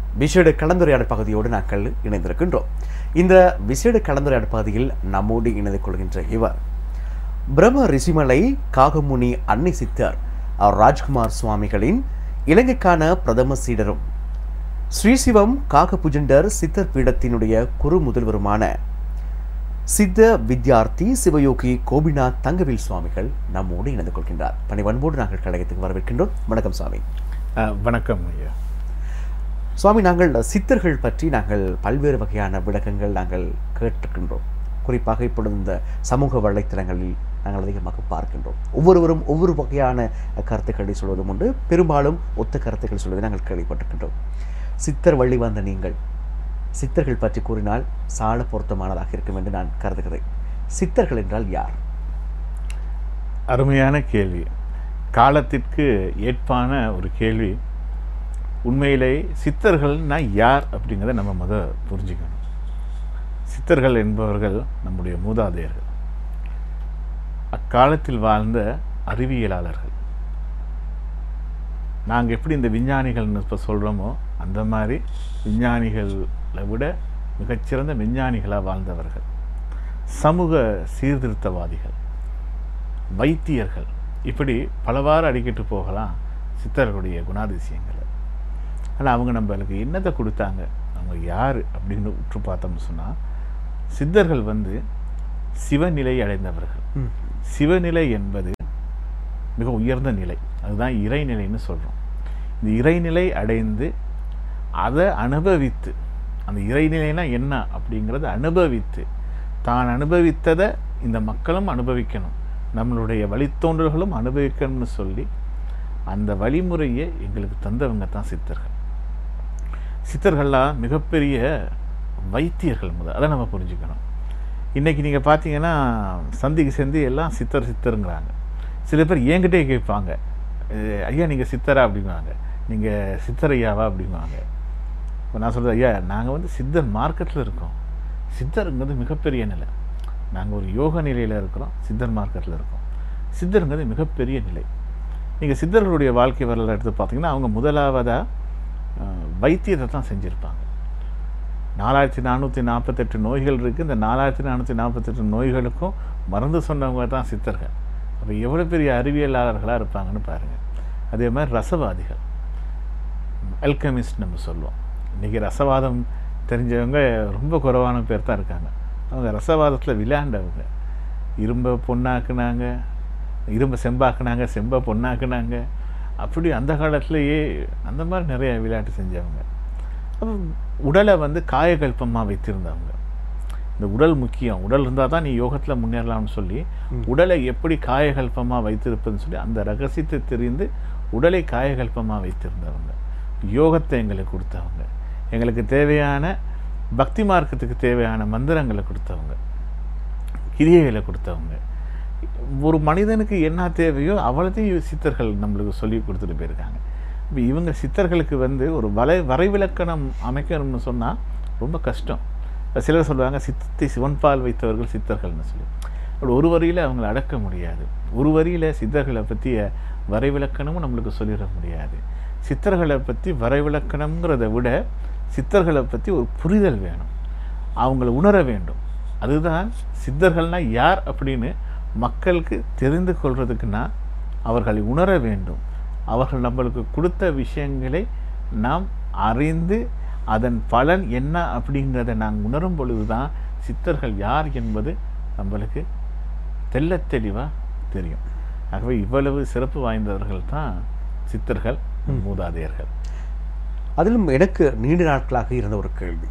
விசேட கலந்துரையாடல் பகுதியோடு நாங்கள் இணைந்திருக்கின்றோம் இந்த விசேட கலந்துரையாடல் பகுதியில் நம்மோடு இணைந்து கொள்கின்ற இவர் பிரம்ம ரிஷிமலை காகமுனி அன்னை சித்தர் அவர் ராஜ்குமார் சுவாமிகளின் இலங்கைக்கான பிரதம சீடரும் ஸ்ரீசிவம் காகபுஜண்டர் சித்தர் பீடத்தினுடைய குரு முதல்வருமான சித்த வித்யார்த்தி சிவயோகி கோபிநாத் தங்கவேல் சுவாமிகள் நம்மோடு இணைந்து கொள்கின்றார் பணிவன்போடு நாங்கள் கழகத்துக்கு வரவேற்கின்றோம் வணக்கம் சுவாமி அஹ், வணக்கம் ஐயா சுவாமி நாங்கள் சித்தர்கள் பற்றி நாங்கள் பல்வேறு வகையான விளக்கங்கள் நாங்கள் கேட்டிருக்கின்றோம் குறிப்பாக இப்பொழுது இந்த சமூக வலைத்தளங்களில் நாங்கள் அதிகமாக பார்க்கின்றோம் ஒவ்வொருவரும் ஒவ்வொரு வகையான கருத்துக்களை சொல்வதும் உண்டு பெரும்பாலும் ஒத்த கருத்துக்கள் சொல்வதை நாங்கள் கேள்விப்பட்டிருக்கின்றோம் சித்தர் வழி வந்த நீங்கள் சித்தர்கள் பற்றி கூறினால் சால பொருத்தமானதாக இருக்கும் என்று நான் கருதுகிறேன் சித்தர்கள் என்றால் யார் அருமையான கேள்வி காலத்திற்கு ஏற்பான ஒரு கேள்வி உண்மையிலே சித்தர்கள்னா யார் அப்படிங்கிறத நம்ம முத புரிஞ்சுக்கணும் சித்தர்கள் என்பவர்கள் நம்முடைய மூதாதையர்கள் அக்காலத்தில் வாழ்ந்த அறிவியலாளர்கள் நாங்கள் எப்படி இந்த விஞ்ஞானிகள்னு இப்போ சொல்கிறோமோ அந்த மாதிரி விஞ்ஞானிகளை விட மிகச்சிறந்த விஞ்ஞானிகளாக வாழ்ந்தவர்கள் சமூக சீர்திருத்தவாதிகள் வைத்தியர்கள் இப்படி பலவாறு அடிக்கிட்டு போகலாம் சித்தர்களுடைய குணாதிசயங்களை ஆனால் அவங்க நம்மளுக்கு என்னத்தை கொடுத்தாங்க அவங்க யார் அப்படின்னு உற்று பார்த்தோம்னு சொன்னால் சித்தர்கள் வந்து சிவநிலை அடைந்தவர்கள் சிவநிலை என்பது மிக உயர்ந்த நிலை அதுதான் இறைநிலைன்னு சொல்கிறோம் இந்த இறைநிலை அடைந்து அதை அனுபவித்து அந்த இறைநிலைனா என்ன அப்படிங்கிறத அனுபவித்து தான் அனுபவித்ததை இந்த மக்களும் அனுபவிக்கணும் நம்மளுடைய வழித்தோன்றல்களும் அனுபவிக்கணும்னு சொல்லி அந்த வழிமுறையை எங்களுக்கு தந்தவங்க தான் சித்தர்கள் சித்தர்கள்லாம் மிகப்பெரிய வைத்தியர்கள் முதல் அதை நம்ம புரிஞ்சுக்கணும் இன்றைக்கி நீங்கள் பார்த்தீங்கன்னா சந்திக்கு செந்தி எல்லாம் சித்தர் சித்தருங்கிறாங்க சில பேர் என்கிட்டே கேட்பாங்க "அஹ், ஐயா நீங்கள் சித்தரா அப்படிங்குவாங்க நீங்கள் சித்தர் ஐயாவா அப்படிங்குவாங்க இப்போ நான் சொல்கிறது ஐயா நாங்கள் வந்து சித்தர் மார்க்கெட்டில் இருக்கோம் சித்தருங்கிறது மிகப்பெரிய நிலை நாங்கள் ஒரு யோக நிலையில் இருக்கிறோம் சித்தர் மார்க்கெட்டில் இருக்கோம் சித்தருங்கிறது மிகப்பெரிய நிலை நீங்கள் சித்தர்களுடைய வாழ்க்கை வரலாறு எடுத்து பார்த்தீங்கன்னா அவங்க முதலாவதாக வைத்தியத்தை தான் செஞ்சுருப்பாங்க நாலாயிரத்தி நானூற்றி நாற்பத்தெட்டு நோய்கள் இருக்குது இந்த நாலாயிரத்தி நானூற்றி நாற்பத்தெட்டு நோய்களுக்கும் மருந்து சொன்னவங்க தான் சித்தர்கள் அப்போ எவ்வளோ பெரிய அறிவியலாளர்களாக இருப்பாங்கன்னு பாருங்கள் அதே மாதிரி ரசவாதிகள் அல்கமிஸ்ட் நம்ம சொல்லுவோம் இன்றைக்கி ரசவாதம் தெரிஞ்சவங்க ரொம்ப குறைவான பேர் தான் இருக்காங்க அவங்க ரசவாதத்தில் விளையாண்டவங்க இரும்பை பொண்ணாக்குனாங்க இரும்பை செம்பாக்குனாங்க செம்பை பொண்ணாக்குனாங்க அப்படி அந்த காலத்திலேயே அந்த மாதிரி நிறைய விளையாட்டு செஞ்சவங்க அப்போ உடலை வந்து காயகல்பமாக வைத்திருந்தவங்க இந்த உடல் முக்கியம் உடல் இருந்தால் தான் நீ யோகத்தில் முன்னேறலாம்னு சொல்லி உடலை எப்படி காயகல்பமாக வைத்திருப்பதுன்னு சொல்லி அந்த ரகசியத்தை தெரிந்து உடலை காயகல்பமாக வைத்திருந்தவங்க யோகத்தை எங்களுக்கு கொடுத்தவங்க எங்களுக்கு தேவையான பக்தி மார்க்கத்துக்கு தேவையான மந்திரங்களை கொடுத்தவங்க கிரியைகளை கொடுத்தவங்க ஒரு மனிதனுக்கு என்ன தேவையோ அவ்வளோத்தையும் சித்தர்கள் நம்மளுக்கு சொல்லி கொடுத்துட்டு போயிருக்காங்க இப்போ இவங்க சித்தர்களுக்கு வந்து ஒரு வலை வரைவிலக்கணம் அமைக்கணும்னு சொன்னால் ரொம்ப கஷ்டம் இப்போ சிலர் சொல்லுவாங்க சித்தத்தை சிவன்பால் வைத்தவர்கள் சித்தர்கள்னு சொல்லி அப்படி ஒரு வரியில் அவங்கள அடக்க முடியாது ஒரு வரியில் சித்தர்களை பற்றிய வரைவிலக்கணமும் நம்மளுக்கு சொல்லிட முடியாது சித்தர்களை பற்றி வரைவிலக்கணம்ங்கிறத விட சித்தர்களை பற்றி ஒரு புரிதல் வேணும் அவங்கள உணர வேண்டும் அதுதான் சித்தர்கள்னா யார் அப்படின்னு மக்களுக்கு தெரிந்து கொள்றதுக்குன்னா அவர்களை உணர வேண்டும் அவர்கள் நம்மளுக்கு கொடுத்த விஷயங்களை நாம் அறிந்து அதன் பலன் என்ன அப்படிங்கிறத நாங்கள் உணரும் பொழுது தான் சித்தர்கள் யார் என்பது நம்மளுக்கு தெள்ளத் தெளிவாக தெரியும் ஆகவே இவ்வளவு சிறப்பு வாய்ந்தவர்கள் தான் சித்தர்கள் மூதாதையர்கள் அதிலும் எனக்கு நீண்ட நாட்களாக இருந்த ஒரு கேள்வி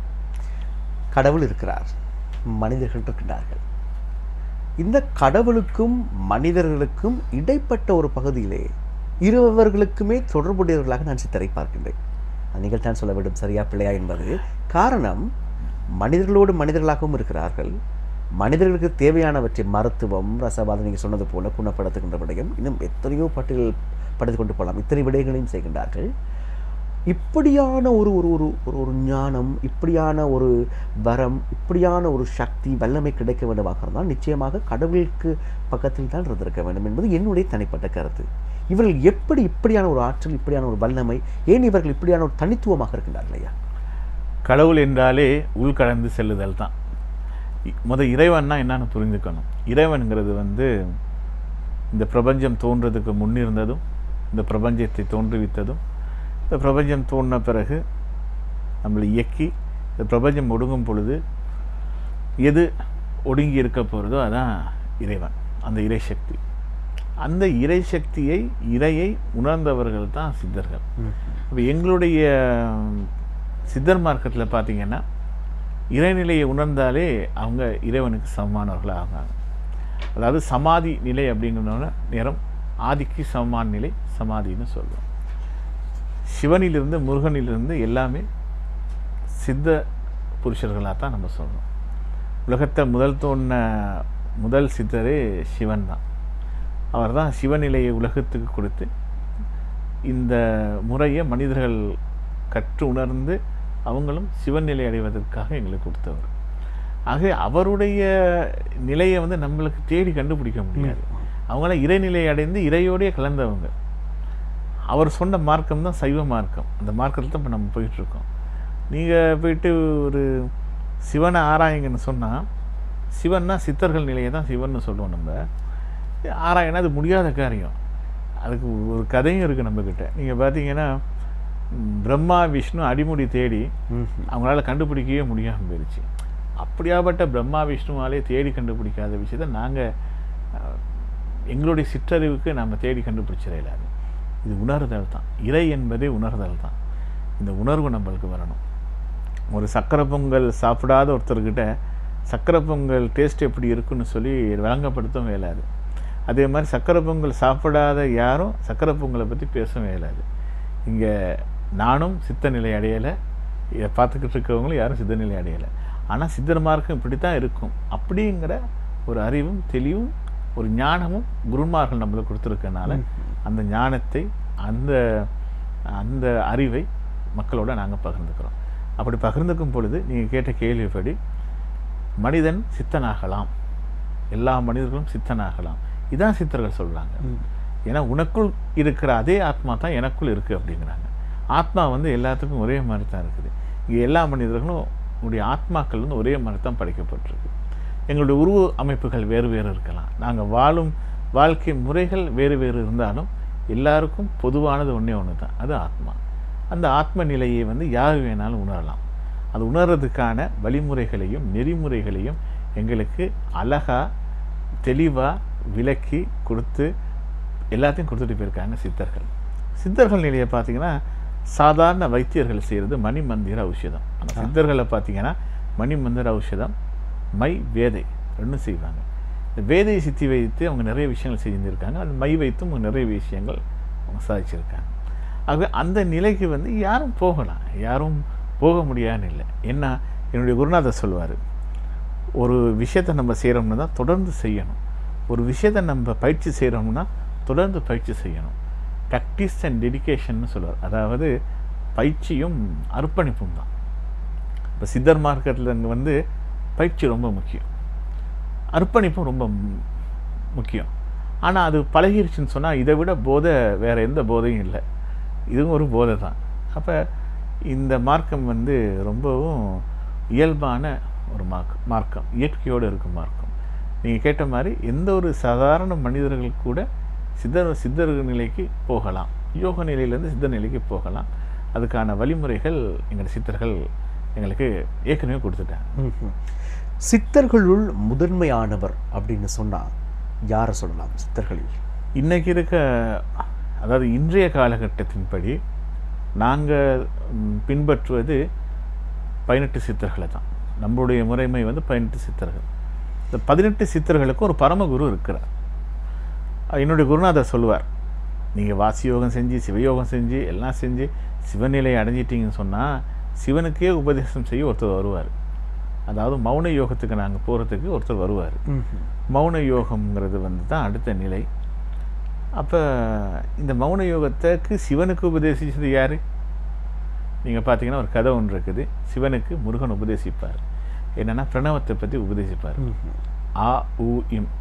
கடவுள் இருக்கிறார் மனிதர்கள் இருக்கின்றார்கள் இந்த கடவுளுக்கும் மனிதர்களுக்கும் இடைப்பட்ட ஒரு பகுதியிலே இருவர்களுக்குமே தொடர்புடையவர்களாக நான் சித்தரை பார்க்கின்றேன் அது நீங்கள் தான் சொல்ல வேண்டும் சரியா பிள்ளையா என்பது காரணம் மனிதர்களோடு மனிதர்களாகவும் இருக்கிறார்கள் மனிதர்களுக்கு தேவையானவற்றை மருத்துவம் ரசவாதம் நீங்கள் சொன்னது போல குணப்படுத்துகின்ற விடயம் இன்னும் எத்தனையோ பட்டியல் படுத்து கொண்டு போகலாம் இத்தனை விடயங்களையும் செய்கின்றார்கள் இப்படியான ஒரு ஒரு ஒரு ஒரு ஒரு ஞானம் இப்படியான ஒரு வரம் இப்படியான ஒரு சக்தி வல்லமை கிடைக்க வேண்டுமாக இருந்தால் நிச்சயமாக கடவுளுக்கு பக்கத்தில் தான் இருந்திருக்க வேண்டும் என்பது என்னுடைய தனிப்பட்ட கருத்து இவர்கள் எப்படி இப்படியான ஒரு ஆற்றல் இப்படியான ஒரு வல்லமை ஏன் இவர்கள் இப்படியான ஒரு தனித்துவமாக இருக்கின்றார்கள் ஐயா கடவுள் என்றாலே உள்கடந்து செல்லுதல் தான் இ- முத இறைவன்னா என்னன்னு புரிஞ்சுக்கணும் இறைவன்கிறது வந்து இந்த பிரபஞ்சம் தோன்றதுக்கு முன்னிருந்ததும் இந்த பிரபஞ்சத்தை தோன்றுவித்ததும் இந்த பிரபஞ்சம் தோன்றின பிறகு நம்மளை இயக்கி இந்த பிரபஞ்சம் ஒடுங்கும் பொழுது எது ஒடுங்கி இருக்க போகிறதோ அதான் இறைவன் அந்த இறை சக்தி அந்த இறை சக்தியை இறையை உணர்ந்தவர்கள் தான் சித்தர்கள் இப்போ எங்களுடைய ம், சித்தர் மார்க்கத்தில் பார்த்தீங்கன்னா இறைநிலையை உணர்ந்தாலே அவங்க இறைவனுக்கு சமமானவர்களாக ஆகாங்க அதாவது சமாதி நிலை அப்படிங்கிற நேரம் ஆதிக்கு சமமான நிலை சமாதின்னு சொல்லுவோம் சிவனிலிருந்து முருகனிலிருந்து எல்லாமே சித்த புருஷர்களாக தான் நம்ம சொல்றோம் உலகத்தை முதல் தோன்றின முதல் சித்தரே சிவன் தான் அவர் தான் சிவநிலையை உலகத்துக்கு கொடுத்து இந்த முறையை மனிதர்கள் கற்று உணர்ந்து அவங்களும் சிவநிலை அடைவதற்காக எங்களுக்கு கொடுத்தவர் ஆக அவருடைய நிலையை வந்து நம்மளுக்கு தேடி கண்டுபிடிக்க முடியாது அவங்களாம் இறைநிலை அடைந்து இறையோடயே கலந்தவங்க அவர் சொன்ன மார்க்கம் தான் சைவ மார்க்கம் அந்த மார்க்கத்தில் தான் இப்போ நம்ம போயிட்டுருக்கோம் நீங்கள் போயிட்டு ஒரு சிவனை ஆராயுங்கன்னு சொன்னால் சிவன்னா சித்தர்கள் நிலையை தான் சிவன்னு சொல்லுவோம் நம்ம ஆராயனா அது முடியாத காரியம் அதுக்கு ஒரு கதையும் இருக்குது நம்மக்கிட்ட நீங்கள் பார்த்தீங்கன்னா ம், பிரம்மா விஷ்ணு அடிமுடி தேடி அவங்களால கண்டுபிடிக்கவே முடியாமல் போயிடுச்சு அப்படியாப்பட்ட பிரம்மா விஷ்ணுவாலே தேடி கண்டுபிடிக்காத விஷயத்தை நாங்கள் எங்களுடைய சிற்றறிவுக்கு நம்ம தேடி கண்டுபிடிச்சிட இல்லாது இது உணர்தல் தான் இறை என்பதே உணர்தல் தான் இந்த உணர்வு நம்மளுக்கு வரணும் ஒரு சக்கரை பொங்கல் சாப்பிடாத ஒருத்தர்கிட்ட சக்கரை பொங்கல் டேஸ்ட் எப்படி இருக்குன்னு சொல்லி விளங்கப்படுத்தவும் இயலாது அதே மாதிரி சக்கரை பொங்கல் சாப்பிடாத யாரும் சக்கரை பொங்கலை பற்றி பேசவும் இயலாது இங்கே நானும் சித்த நிலை அடையலை இதை பார்த்துக்கிட்டு இருக்கவங்களும் யாரும் சித்த நிலை அடையலை ஆனால் சித்தர் மார்க்கம் இப்படி தான் இருக்கும் அப்படிங்கிற ஒரு அறிவும் தெளிவும் ஒரு ஞானமும் குருமார்கள் நம்மளுக்கு கொடுத்துருக்கனால அந்த ஞானத்தை அந்த அந்த அறிவை மக்களோட நாங்கள் பகிர்ந்துக்கிறோம் அப்படி பகிர்ந்துக்கும் பொழுது நீங்கள் கேட்ட கேள்விப்படி மனிதன் சித்தனாகலாம் எல்லா மனிதர்களும் சித்தனாகலாம் இதான் சித்தர்கள் சொல்றாங்க ஏன்னா உனக்குள் இருக்கிற அதே ஆத்மா தான் எனக்குள் இருக்குது அப்படிங்கிறாங்க ஆத்மா வந்து எல்லாத்துக்கும் ஒரே மாதிரி தான் இருக்குது இங்கே எல்லா மனிதர்களும் உங்களுடைய ஆத்மாக்கள் வந்து ஒரே மாதிரி தான் படைக்கப்பட்டிருக்கு எங்களுடைய உருவ அமைப்புகள் வேறு வேறு இருக்கலாம் நாங்கள் வாழும் வாழ்க்கை முறைகள் வேறு வேறு இருந்தாலும் எல்லாருக்கும் பொதுவானது ஒன்றே ஒன்று தான் அது ஆத்மா அந்த ஆத்ம நிலையை வந்து யார் வேணாலும் உணரலாம் அது உணர்றதுக்கான வழிமுறைகளையும் நெறிமுறைகளையும் எங்களுக்கு அழகா தெளிவாக விளக்கி கொடுத்து எல்லாத்தையும் கொடுத்துட்டு போயிருக்காங்க சித்தர்கள் சித்தர்கள் நிலையை பார்த்தீங்கன்னா சாதாரண வைத்தியர்கள் செய்கிறது மணிமந்திர ஔஷதம் ஆனால் சித்தர்களை பார்த்தீங்கன்னா மணிமந்திர ஔஷதம் மை வேதை ரெண்டும் செய்வாங்க இந்த வேதை சித்தி வைத்து அவங்க நிறைய விஷயங்கள் செஞ்சுருக்காங்க அது மை வைத்தும் அவங்க நிறைய விஷயங்கள் அவங்க சாதிச்சிருக்காங்க ஆகவே அந்த நிலைக்கு வந்து யாரும் போகலாம் யாரும் போக முடியாதுன்னு இல்லை என்ன என்னுடைய குருநாதர் சொல்வார் ஒரு விஷயத்தை நம்ம செய்கிறோம்னா தான் தொடர்ந்து செய்யணும் ஒரு விஷயத்தை நம்ம பயிற்சி செய்கிறோம்னா தொடர்ந்து பயிற்சி செய்யணும் ப்ராக்டிஸ் அண்ட் டெடிகேஷன்னு சொல்லுவார் அதாவது பயிற்சியும் அர்ப்பணிப்பும் தான் இப்போ சித்தர் மார்க்கெட்டில் இங்கே வந்து பயிற்சி ரொம்ப முக்கியம் அர்ப்பணிப்பும் ரொம்ப மு- முக்கியம் ஆனால் அது பழகிருச்சுன்னு சொன்னால் இதை விட போதை வேறு எந்த போதையும் இல்லை இதுவும் ஒரு போதை தான் அப்போ இந்த மார்க்கம் வந்து ரொம்பவும் இயல்பான ஒரு மார்க்கம் மார்க்கம் இயற்கையோடு இருக்கும் மார்க்கம் நீங்கள் கேட்ட மாதிரி எந்த ஒரு சாதாரண மனிதர்கள் கூட சித்தர் சித்தர் நிலைக்கு போகலாம் யோக நிலையிலேருந்து சித்தர் நிலைக்கு போகலாம் அதுக்கான வழிமுறைகள் எங்கள் சித்தர்கள் எங்களுக்கு ஏற்கனவே கொடுத்துட்டாங்க ம்ஹும். சித்தர்களுள் முதன்மையானவர் அப்படின்னு சொன்னா யாரை சொல்லலாம் சித்தர்களில் இன்னைக்கு இருக்க அதாவது இன்றைய காலகட்டத்தின்படி நாங்கள் பின்பற்றுவது பதினெட்டு சித்தர்களை தான் நம்மளுடைய முறைமை வந்து பதினெட்டு சித்தர்கள் இந்த பதினெட்டு சித்தர்களுக்கு ஒரு பரமகுரு இருக்கிறார் அஹ் என்னுடைய குருநாதர் சொல்லுவார் நீங்கள் வாசி யோகம் செஞ்சு சிவயோகம் செஞ்சு எல்லாம் செஞ்சு சிவநிலை அடைஞ்சிட்டீங்கன்னு சொன்னால் சிவனுக்கே உபதேசம் செய்ய ஒருத்தர் வருவார் அதாவது மௌன யோகத்துக்கு நாங்கள் போகிறதுக்கு ஒருத்தர் வருவார் ம்ஹும். மௌன யோகம்ங்கிறது வந்து தான் அடுத்த நிலை அப்போ இந்த மௌன யோகத்துக்கு சிவனுக்கு உபதேசிச்சது யார் நீங்கள் பார்த்தீங்கன்னா ஒரு கதை ஒன்று இருக்குது சிவனுக்கு முருகன் உபதேசிப்பார் என்னன்னா பிரணவத்தை பற்றி உபதேசிப்பார் ம்ஹும். ஆ உ இம்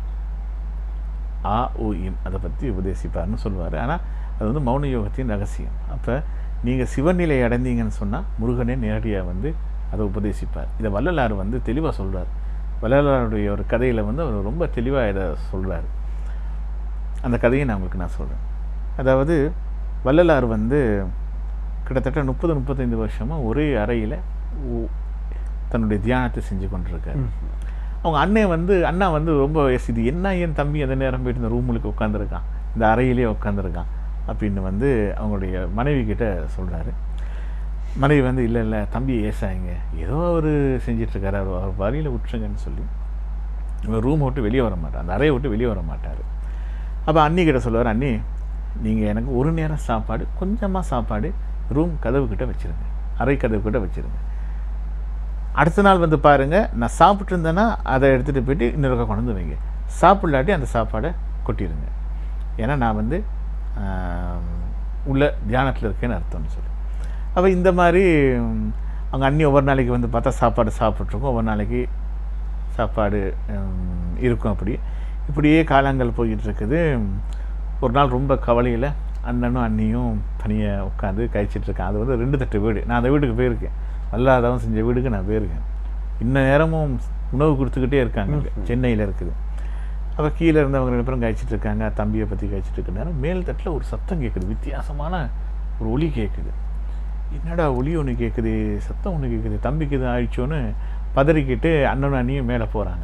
ஆ உ இம் அதை பற்றி உபதேசிப்பார்னு சொல்லுவார் ஆனால் அது வந்து மௌன யோகத்தின் ரகசியம் அப்போ நீங்கள் சிவநிலை அடைந்தீங்கன்னு சொன்னால் முருகனே நேரடியாக வந்து அதை உபதேசிப்பார் இதை வள்ளலார் வந்து தெளிவாக சொல்றார் வள்ளலாருடைய ஒரு கதையில் வந்து அவர் ரொம்ப தெளிவாக இதை சொல்றாரு அந்த கதையை நான் உங்களுக்கு நான் சொல்கிறேன் அதாவது வள்ளலார் வந்து கிட்டத்தட்ட முப்பது முப்பத்தைந்து வருஷமாக ஒரே அறையில் தன்னுடைய தியானத்தை செஞ்சு கொண்டிருக்காரு அவங்க அண்ணன் வந்து அண்ணா வந்து ரொம்ப "எஸ், இது என்ன என் தம்பி அந்த நேரம் போயிட்டு இந்த ரூமுக்கு உட்காந்துருக்கான் இந்த அறையிலே உட்காந்துருக்கான் அப்படின்னு வந்து அவங்களுடைய மனைவி கிட்ட சொல்கிறாரு மனைவி வந்து இல்லை இல்லை தம்பி ஏசாங்க ஏதோ அவர் செஞ்சிட்ருக்காரு அவர் அவர் வரியில் விட்டுருங்கன்னு சொல்லி இவர் ரூம் விட்டு வெளியே வர மாட்டார் அந்த அறையை விட்டு வெளியே வர மாட்டார் அப்போ அண்ணி கிட்ட சொல்லுவார் அண்ணி நீங்கள் எனக்கு ஒரு நேரம் சாப்பாடு கொஞ்சமாக சாப்பாடு ரூம் கதவு கிட்ட வச்சுருங்க அறை கதவு கிட்ட வச்சுருங்க அடுத்த நாள் வந்து பாருங்கள் நான் சாப்பிட்டு இருந்தேன்னா அதை எடுத்துகிட்டு போயிட்டு இன்னொருக்கா கொண்டு வந்து வைங்க சாப்பிடலாட்டி அந்த சாப்பாடை கொட்டிடுங்க ஏன்னா நான் வந்து ஆம், உள்ள தியானத்தில் இருக்கேன்னு அர்த்தம்னு சொல்லி அப்போ இந்த மாதிரி ம், அவங்க அண்ணி ஒவ்வொரு நாளைக்கு வந்து பார்த்தா சாப்பாடு சாப்பிட்ருக்கோம் ஒவ்வொரு நாளைக்கு சாப்பாடு ம், இருக்கும் அப்படி இப்படியே காலங்கள் போயிட்டு இருக்குது ஒரு நாள் ரொம்ப கவலையில் அண்ணனும் அண்ணியும் தனியாக உட்காந்து கழிச்சிட்டு இருக்கேன் அது வந்து ரெண்டு தட்டு வீடு நான் அந்த வீட்டுக்கு போயிருக்கேன் வல்லாதவன் செஞ்ச வீடுக்கு நான் போயிருக்கேன் இன்ன நேரமும் உணவு கொடுத்துக்கிட்டே இருக்காங்க சென்னையில் இருக்குது அப்போ கீழே இருந்தவங்க ரெண்டு பேரும் கழிச்சிட்டு இருக்காங்க தம்பியை பற்றி கழிச்சிட்டு இருக்க நேரம் மேல் தட்டில் ஒரு சத்தம் கேட்குது வித்தியாசமான ஒரு ஒலி கேட்குது என்னடா ஒலி ஒன்று கேட்குது சத்தம் ஒன்று கேட்குது தம்பிக்கு இது ஆயிடுச்சோன்னு பதறிக்கிட்டு அண்ணனும் அண்ணியும் மேலே போகிறாங்க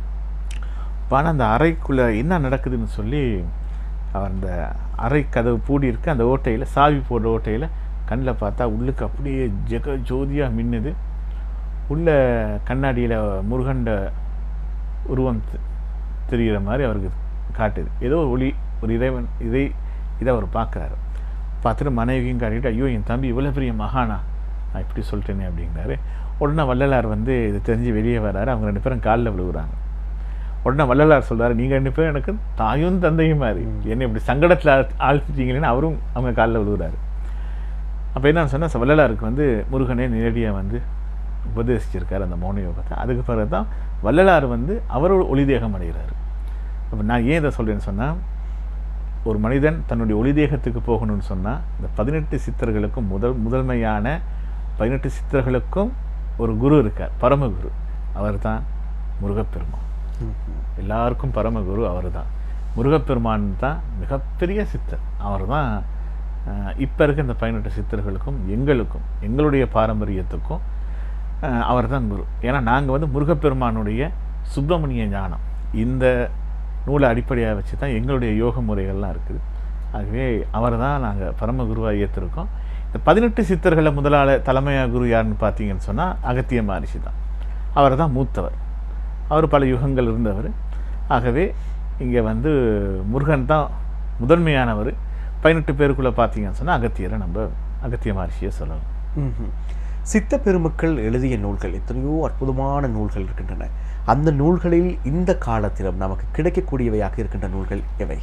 ஆனால் அந்த அறைக்குள்ளே என்ன நடக்குதுன்னு சொல்லி அவர் அந்த அறை கதவு பூடி இருக்கு அந்த ஓட்டையில் சாவி போடுற ஓட்டையில் கண்ணில் பார்த்தா உள்ளுக்கு அப்படியே ஜெக ஜோதியாக மின்னுது உள்ள கண்ணாடியில் முருகண்ட உருவம் தெ- தெரிகிற மாதிரி அவருக்கு காட்டுது ஏதோ ஒரு ஒளி ஒரு இறைவன் இதை இதை அவர் பார்க்குறாரு பார்த்துட்டு மனைவியும் காட்டிட்டு ஐயோ என் தம்பி இவ்வளோ பெரிய மகானா நான் இப்படி சொல்லிட்டேனே அப்படிங்கிறாரு உடனே வள்ளலார் வந்து இது தெரிஞ்சு வெளியே வராரு அவங்க ரெண்டு பேரும் காலில் விழுகுறாங்க உடனே வள்ளலார் சொல்றாரு நீங்கள் ரெண்டு பேரும் எனக்கு தாயும் தந்தையும் மாதிரி என்னை இப்படி சங்கடத்தில் ஆழ்த்திட்டீங்களேன்னு அவரும் அவங்க காலில் விழுகுறாரு அப்போ என்ன சொன்னால் வள்ளலாருக்கு வந்து முருகனே நேரடியாக வந்து உபதேசிச்சிருக்காரு அந்த மௌன யோகத்தை அதுக்கு பிறகு தான் வள்ளலார் வந்து அவரோட ஒளிதேகம் அடைகிறாரு அப்போ நான் ஏன் இதை சொல்கிறேன்னு சொன்னால் ஒரு மனிதன் தன்னுடைய ஒளிதேகத்துக்கு போகணும்னு சொன்னால் இந்த பதினெட்டு சித்தர்களுக்கும் முதல் முதன்மையான பதினெட்டு சித்தர்களுக்கும் ஒரு குரு இருக்கார் பரமகுரு அவர் தான் முருகப்பெருமான் எல்லாருக்கும் பரமகுரு அவர் தான் முருகப்பெருமான் தான் மிகப்பெரிய சித்தர் அவர் தான் இப்போ இருக்க இந்த பதினெட்டு சித்தர்களுக்கும் எங்களுக்கும் எங்களுடைய பாரம்பரியத்துக்கும் அவர் தான் குரு ஏன்னா நாங்கள் வந்து முருகப்பெருமானுடைய சுப்பிரமணிய ஞானம் இந்த நூலை அடிப்படையாக வச்சு தான் எங்களுடைய யோக முறைகள்லாம் இருக்குது ஆகவே அவர் தான் நாங்கள் பரமகுருவாக ஏற்றிருக்கோம் இந்த பதினெட்டு சித்தர்களில் முதலாள தலைமையாக குரு யாருன்னு பார்த்தீங்கன்னு சொன்னால் அகத்திய மகரிஷி தான் அவர் தான் மூத்தவர் அவர் பல யுகங்கள் இருந்தவர் ஆகவே இங்கே வந்து முருகன் தான் முதன்மையானவர் பதினெட்டு பேருக்குள்ளே பார்த்தீங்கன்னு சொன்னால் அகத்தியரை நம்ம அகத்திய மகரிஷியை சொல்லலாம் ம்ஹும். சித்த பெருமக்கள் எழுதிய நூல்கள் எத்தனையோ அற்புதமான நூல்கள் இருக்கின்றன அந்த நூல்களில் இந்த காலத்திலும் நமக்கு கிடைக்கக்கூடியவையாக இருக்கின்ற நூல்கள் எவை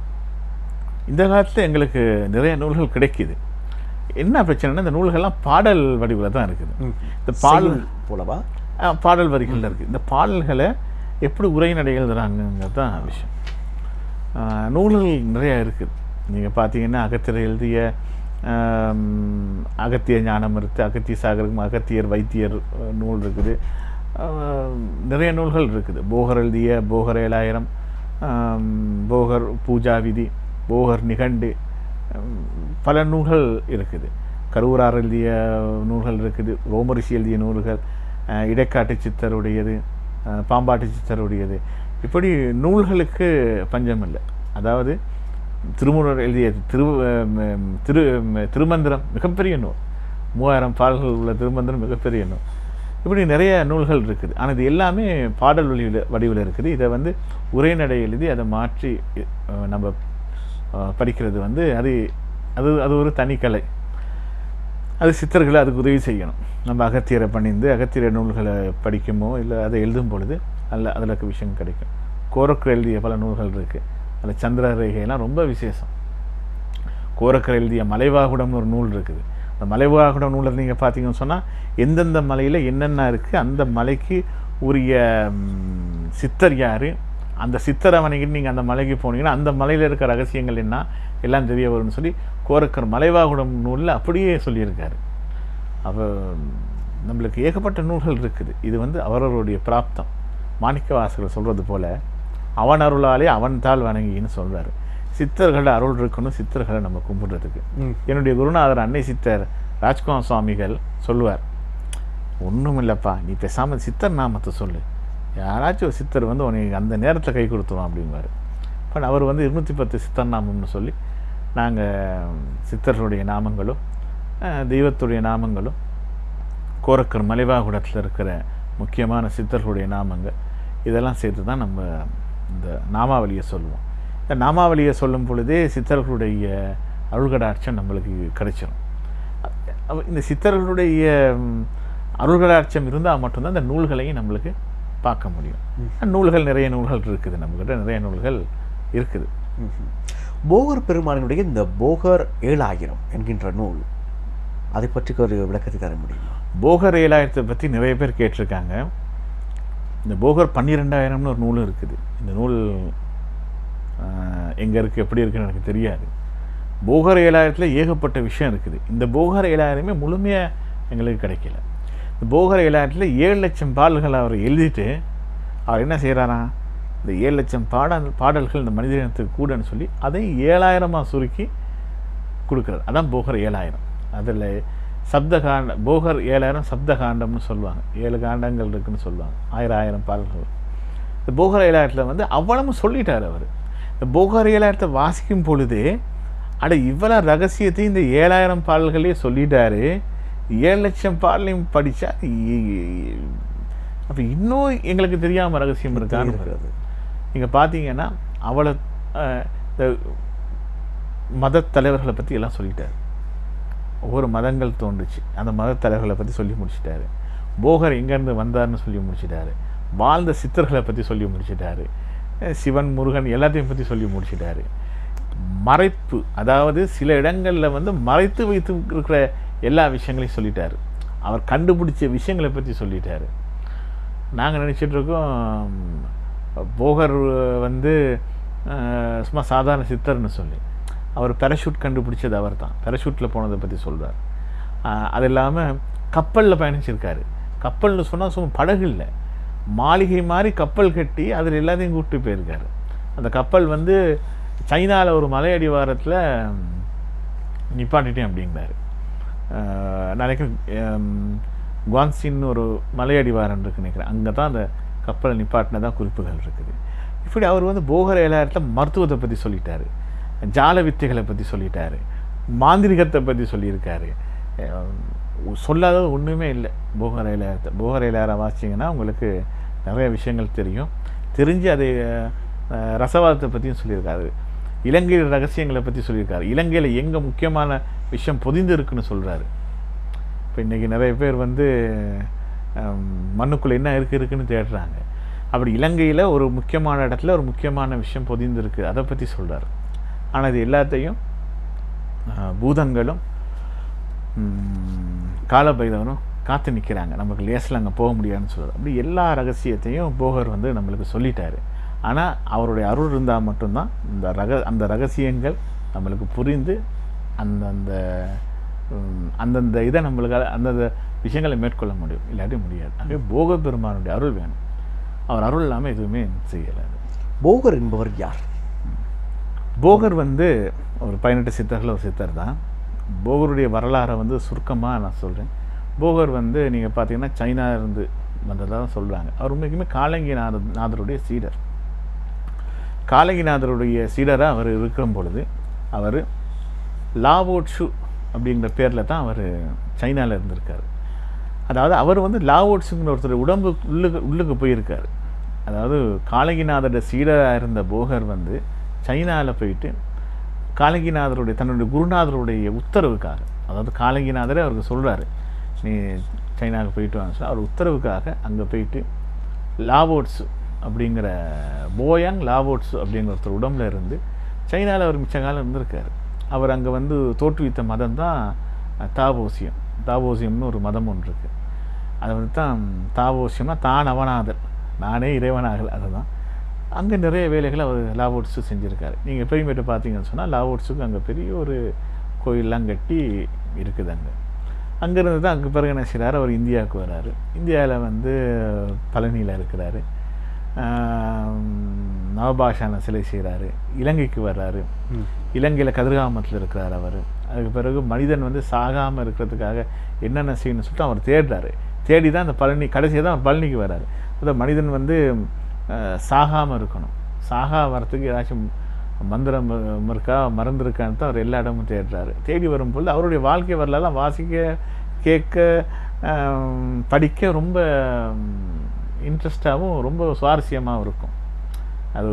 இந்த காலத்தில் எங்களுக்கு நிறைய நூல்கள் கிடைக்குது என்ன பிரச்சனைனா இந்த நூல்கள்லாம் பாடல் வடிவில் தான் இருக்குது இந்த பாடல் செய்யுள் போலவா ஆ, பாடல் வரிகளில் இருக்குது இந்த பாடல்களை எப்படி உரைநடை எழுதுறாங்கங்கிறது தான் விஷயம் ஆ, நூல்கள் நிறையா இருக்குது நீங்கள் பார்த்தீங்கன்னா அகத்தியர் எழுதிய ஆம், அகத்திய ஞானம் இருக்குது அகத்திய சாகரம் அகத்தியர் வைத்தியர் அஹ், நூல் இருக்குது ஆ, நிறைய நூல்கள் இருக்குது போகர் எழுதிய போகர் ஏழாயிரம் ஆம், போகர் பூஜா விதி போகர் நிகண்டு ஆம், பல நூல்கள் இருக்குது கரூரார் எழுதிய நூல்கள் இருக்குது ரோமரிஷி எழுதிய நூல்கள் அஹ், இடைக்காட்டு சித்தருடையது அஹ், பாம்பாட்டு சித்தருடையது இப்படி நூல்களுக்கு பஞ்சம் இல்லை அதாவது திருமூலர் எழுதிய திரு ம், திரு ம், திருமந்திரம் மிகப்பெரிய நூல் மூவாயிரம் பாடல்கள் உள்ள திருமந்திரம் மிகப்பெரிய நூல் இப்படி நிறைய நூல்கள் இருக்குது ஆனால் இது எல்லாமே பாடல் வடிவில் வடிவில் இருக்குது இதை வந்து உரைநடை எழுதி அதை மாற்றி அஹ், நம்ம அஹ், படிக்கிறது வந்து அது அது அது ஒரு தனிக்கலை அது சித்தர்களை அதுக்கு உதவி செய்யணும் நம்ம அகத்தியரை பணிந்து அகத்தியர நூல்களை படிக்குமோ இல்லை அதை எழுதும் பொழுது அதில் அதில் இருக்க விஷயம் கிடைக்கும் கோரக்கர் எழுதிய பல நூல்கள் இருக்குது அதில் சந்திர ரேகையெல்லாம் ரொம்ப விசேஷம் கோரக்கர் எழுதிய மலைவாகுடம்னு ஒரு நூல் இருக்குது அந்த மலைவாகுடம் நூலை நீங்கள் பார்த்தீங்கன்னு சொன்னால் எந்தெந்த மலையில் என்னென்ன இருக்குது அந்த மலைக்கு உரிய ம், சித்தர் யார் அந்த சித்தரை வணங்கிட்டு நீங்கள் அந்த மலைக்கு போனீங்கன்னா அந்த மலையில் இருக்க ரகசியங்கள் என்ன எல்லாம் தெரிய வரும்னு சொல்லி கோரக்கர் மலைவாகுடம் நூலில் அப்படியே சொல்லியிருக்காரு அப்போ நம்மளுக்கு ஏகப்பட்ட நூல்கள் இருக்குது இது வந்து அவரவருடைய பிராப்தம் மாணிக்க வாசகர் சொல்கிறது போல அவன் அருளாலே அவன் தாள் வணங்கின்னு சொல்றாரு சித்தர்களோட அருள் இருக்கணும் சித்தர்களை நம்ம கும்பிடுறதுக்கு ம். என்னுடைய குருநாதர் அன்னை சித்தர் ராஜ்குமார் சுவாமிகள் சொல்லுவார் ஒன்றும் இல்லைப்பா நீ பேசாமல் சித்தர் நாமத்தை சொல்லு யாராச்சும் ஒரு சித்தர் வந்து உனக்கு அந்த நேரத்தில் கை கொடுத்துருவோம் அப்படிங்குவார் பட் அவர் வந்து இருநூற்றி பத்து சித்தர் நாமம்னு சொல்லி நாங்கள் சித்தர்களுடைய நாமங்களும் அஹ், தெய்வத்துடைய நாமங்களும் கோரக்கர் மலைவாகுடத்தில் இருக்கிற முக்கியமான சித்தர்களுடைய நாமங்கள் இதெல்லாம் சேர்த்து தான் நம்ம இந்த நாமாவளியை சொல்லுவோம் இந்த நாமாவளியை சொல்லும் பொழுதே சித்தர்களுடைய அருள்கடாட்சம் நம்மளுக்கு கிடைச்சிரும் அப்ப இந்த சித்தர்களுடைய ம், அருள்கடாட்சம் இருந்தால் மட்டும்தான் இந்த நூல்களையும் நம்மளுக்கு பார்க்க முடியும் நூல்கள் நிறைய நூல்கள் இருக்குது நம்மக்கிட்ட நிறைய நூல்கள் இருக்குது ம்ஹும். போகர் பெருமானினுடைய இந்த போகர் ஏழாயிரம் என்கின்ற நூல் அதை பற்றி ஒரு விளக்கத்தை தர முடியுமா போகர் ஏழாயிரத்தை பற்றி நிறைய பேர் கேட்டிருக்காங்க இந்த போகர் பன்னிரெண்டாயிரம்னு ஒரு நூலும் இருக்குது இந்த நூல் எங்கே இருக்குது எப்படி இருக்குன்னு எனக்கு தெரியாது போகர் ஏழாயிரத்தில் ஏகப்பட்ட விஷயம் இருக்குது இந்த போகர் ஏழாயிரமே முழுமையாக எங்களுக்கு கிடைக்கல இந்த போகர் ஏழாயிரத்தில் ஏழு லட்சம் பாடல்கள் அவர் எழுதிட்டு அவர் என்ன செய்கிறாராம் இந்த ஏழு லட்சம் பாடல் பாடல்கள் இந்த மனிதனத்துக்கு கூடன்னு சொல்லி அதை ஏழாயிரமாக சுருக்கி கொடுக்குறது அதான் போகர் ஏழாயிரம் அதில் சப்த காண்ட போகர் ஏழாயிரம் சப்த காண்டம்னு சொல்லுவாங்க ஏழு காண்டங்கள் இருக்குன்னு சொல்லுவாங்க ஆயிரம் ஆயிரம் பாடல்கள் இந்த போகர் ஏழாயிரத்தில் வந்து அவ்வளவு சொல்லிட்டார் அவர் இந்த போகர் ஏழாயிரத்தை வாசிக்கும் பொழுதே அட இவ்வளோ ரகசியத்தையும் இந்த ஏழாயிரம் பாடல்களே சொல்லிட்டாரு ஏழு லட்சம் பாடலையும் படித்தா அப்போ இன்னும் எங்களுக்கு தெரியாமல் ரகசியம் இருக்கான்னு இருக்கிறது நீங்கள் பார்த்தீங்கன்னா அவளை அஹ், இந்த மத தலைவர்களை பற்றி எல்லாம் சொல்லிட்டார் ஒவ்வொரு மதங்கள் தோன்றுச்சு அந்த மத தலைவர்களை பற்றி சொல்லி முடிச்சிட்டாரு போகர் எங்கேருந்து வந்தார்னு சொல்லி முடிச்சிட்டாரு வாழ்ந்த சித்தர்களை பற்றி சொல்லி முடிச்சிட்டாரு அஹ் சிவன் முருகன் எல்லாத்தையும் பற்றி சொல்லி முடிச்சிட்டாரு மறைப்பு அதாவது சில இடங்களில் வந்து மறைத்து வைத்து இருக்கிற எல்லா விஷயங்களையும் சொல்லிட்டாரு அவர் கண்டுபிடிச்ச விஷயங்களை பற்றி சொல்லிட்டாரு நாங்கள் நினச்சிட்டு இருக்கோம் போகர் வந்து அஹ், சும்மா சாதாரண சித்தர்னு சொல்லி அவர் பேராஷூட் கண்டுபிடிச்சது அவர் தான் பேராஷூட்டில் போனதை பற்றி சொல்கிறார் அது இல்லாமல் கப்பலில் பயணிச்சிருக்காரு கப்பல்னு சொன்னால் சும்மா படகு இல்லை மாளிகை மாதிரி கப்பல் கட்டி அதில் எல்லாத்தையும் கூப்பிட்டு போயிருக்காரு அந்த கப்பல் வந்து சைனாவில் ஒரு மலை அடிவாரத்தில் நிப்பாட்டிட்டேன் அப்படிங்கிறாரு அஹ் நாளைக்கு குவான்சின்னு ஒரு மலையடிவாரம் இருக்கு நினைக்கிறேன் அங்கே தான் அந்த கப்பலை நிப்பாட்டினதான் குறிப்புகள் இருக்குது இப்படி அவர் வந்து போகர் ஏழாயிரத்தில் மருத்துவத்தை பற்றி சொல்லிட்டாரு ஜால வித்தைகளை பற்றி சொல்லிட்டாரு மாந்திரிகத்தை பற்றி சொல்லியிருக்காரு அஹ் சொல்லாதது ஒன்றுமே இல்லை போகர் ஏழாயிரத்தை போகர் ஏழாயிரம் வாசிச்சிங்கன்னா உங்களுக்கு நிறைய விஷயங்கள் தெரியும் தெரிஞ்சு அதை அஹ், ரசவாதத்தை பற்றியும் சொல்லியிருக்காரு இலங்கையில் ரகசியங்களை பற்றி சொல்லியிருக்காரு இலங்கையில் எங்கே முக்கியமான விஷயம் பொதிந்து இருக்குன்னு சொல்கிறாரு இப்போ இன்றைக்கி நிறைய பேர் வந்து ஹம், மண்ணுக்குள்ளே என்ன இருக்கு இருக்குன்னு தேடுறாங்க அப்படி இலங்கையில் ஒரு முக்கியமான இடத்துல ஒரு முக்கியமான விஷயம் பொதிந்து இருக்கு அதை பற்றி சொல்கிறார் ஆனால் இது எல்லாத்தையும் அஹ், பூதங்களும் ம், காலபைரவனும் காத்து நிற்கிறாங்க நமக்கு லேசில் அங்கே போக முடியாதுன்னு சொல்கிறார் அப்படி எல்லா ரகசியத்தையும் போகர் வந்து நம்மளுக்கு சொல்லிட்டாரு ஆனால் அவருடைய அருள் இருந்தால் மட்டும்தான் இந்த ரக அந்த ரகசியங்கள் நம்மளுக்கு புரிந்து அந்தந்த ம், அந்தந்த இதை நம்மளுக்கு அந்தந்த விஷயங்களை மேற்கொள்ள முடியும் இல்லாட்டி முடியாது ஆகவே போக பெருமானுடைய அருள் வேணும் அவர் அருள் இல்லாமல் எதுவுமே செய்யலை போகர் என்பவர் யார் போகர் வந்து ஒரு பதினெட்டு சித்தர்கள் ஒரு சித்தர் தான் போகருடைய வரலாறை வந்து சுருக்கமாக நான் சொல்கிறேன் போகர் வந்து நீங்கள் பார்த்தீங்கன்னா சைனா இருந்து வந்ததாக சொல்கிறாங்க அவர் உண்மைக்குமே காலங்கி நாத நாதருடைய சீடர் காலங்கிநாதருடைய சீடராக அவர் இருக்கும் பொழுது அவர் லாவோட்ஷு அப்படிங்கிற பேரில் தான் அவர் சைனாவில் இருந்திருக்காரு அதாவது அவர் வந்து லாவோட்ஸுங்கிற ஒருத்தர் உடம்பு உள்ளுக்கு உள்ளுக்கு போயிருக்காரு அதாவது காலங்கிநாதரோட சீடராக இருந்த போகர் வந்து சைனாவில் போயிட்டு காலங்கிநாதருடைய தன்னுடைய குருநாதருடைய உத்தரவுக்காக அதாவது காலங்கிநாதரே அவருக்கு சொல்கிறாரு நீ சைனாவுக்கு போயிட்டு வாங்க சொல்லி அவர் உத்தரவுக்காக அங்கே போயிட்டு லாவோட்ஸு அப்படிங்கிற போயாங் லாவோட்ஸு அப்படிங்கிற ஒருத்தர் உடம்புல இருந்து சைனாவில் அவர் மிச்ச காலம் இருந்திருக்காரு அவர் அங்கே வந்து தோற்றுவித்த மதம் தான் தாவோசியம் தாவோசியம்னு ஒரு மதம் ஒன்று இருக்குது அது வந்து தான் தாவோசியம்னா தான் அவனாதல் நானே இறைவனாகல் அதுதான் அங்கே நிறைய வேலைகளை அவர் லாவோட்ஸு செஞ்சுருக்காரு நீங்கள் பெரியமேட்டு பார்த்தீங்கன்னு சொன்னால் லாவோட்ஸுக்கு அங்கே பெரிய ஒரு கோயிலெலாம் கட்டி இருக்குது அங்கே அங்கேருந்து தான் அங்கே பிறகு என்ன செய்கிறாரு அவர் இந்தியாவுக்கு வராரு இந்தியாவில் வந்து பழனியில் இருக்கிறாரு நவபாஷான சிலை செய்கிறாரு இலங்கைக்கு வர்றாரு ம். இலங்கையில் கதிர்காமத்தில் இருக்கிறார் அவர் அதுக்கு பிறகு மனிதன் வந்து சாகாமல் இருக்கிறதுக்காக என்னென்ன செய்யணும்னு சொல்லிட்டு அவர் தேடுறாரு தேடி தான் அந்த பழனி கடைசியாக தான் அவர் பழனிக்கு வர்றாரு அதான் மனிதன் வந்து சாகாமல் இருக்கணும் சாகா வரத்துக்கு ஏதாச்சும் மந்திரம் ம- இருக்கா மருந்து இருக்கான்னு தான் அவர் எல்லா இடமும் தேடுறாரு தேடி வரும்பொழுது அவருடைய வாழ்க்கை வரலாறுலாம் வாசிக்க கேட்க ஆம், படிக்க ரொம்ப இன்ட்ரெஸ்டாகவும் ரொம்ப சுவாரஸ்யமாகவும் இருக்கும் அது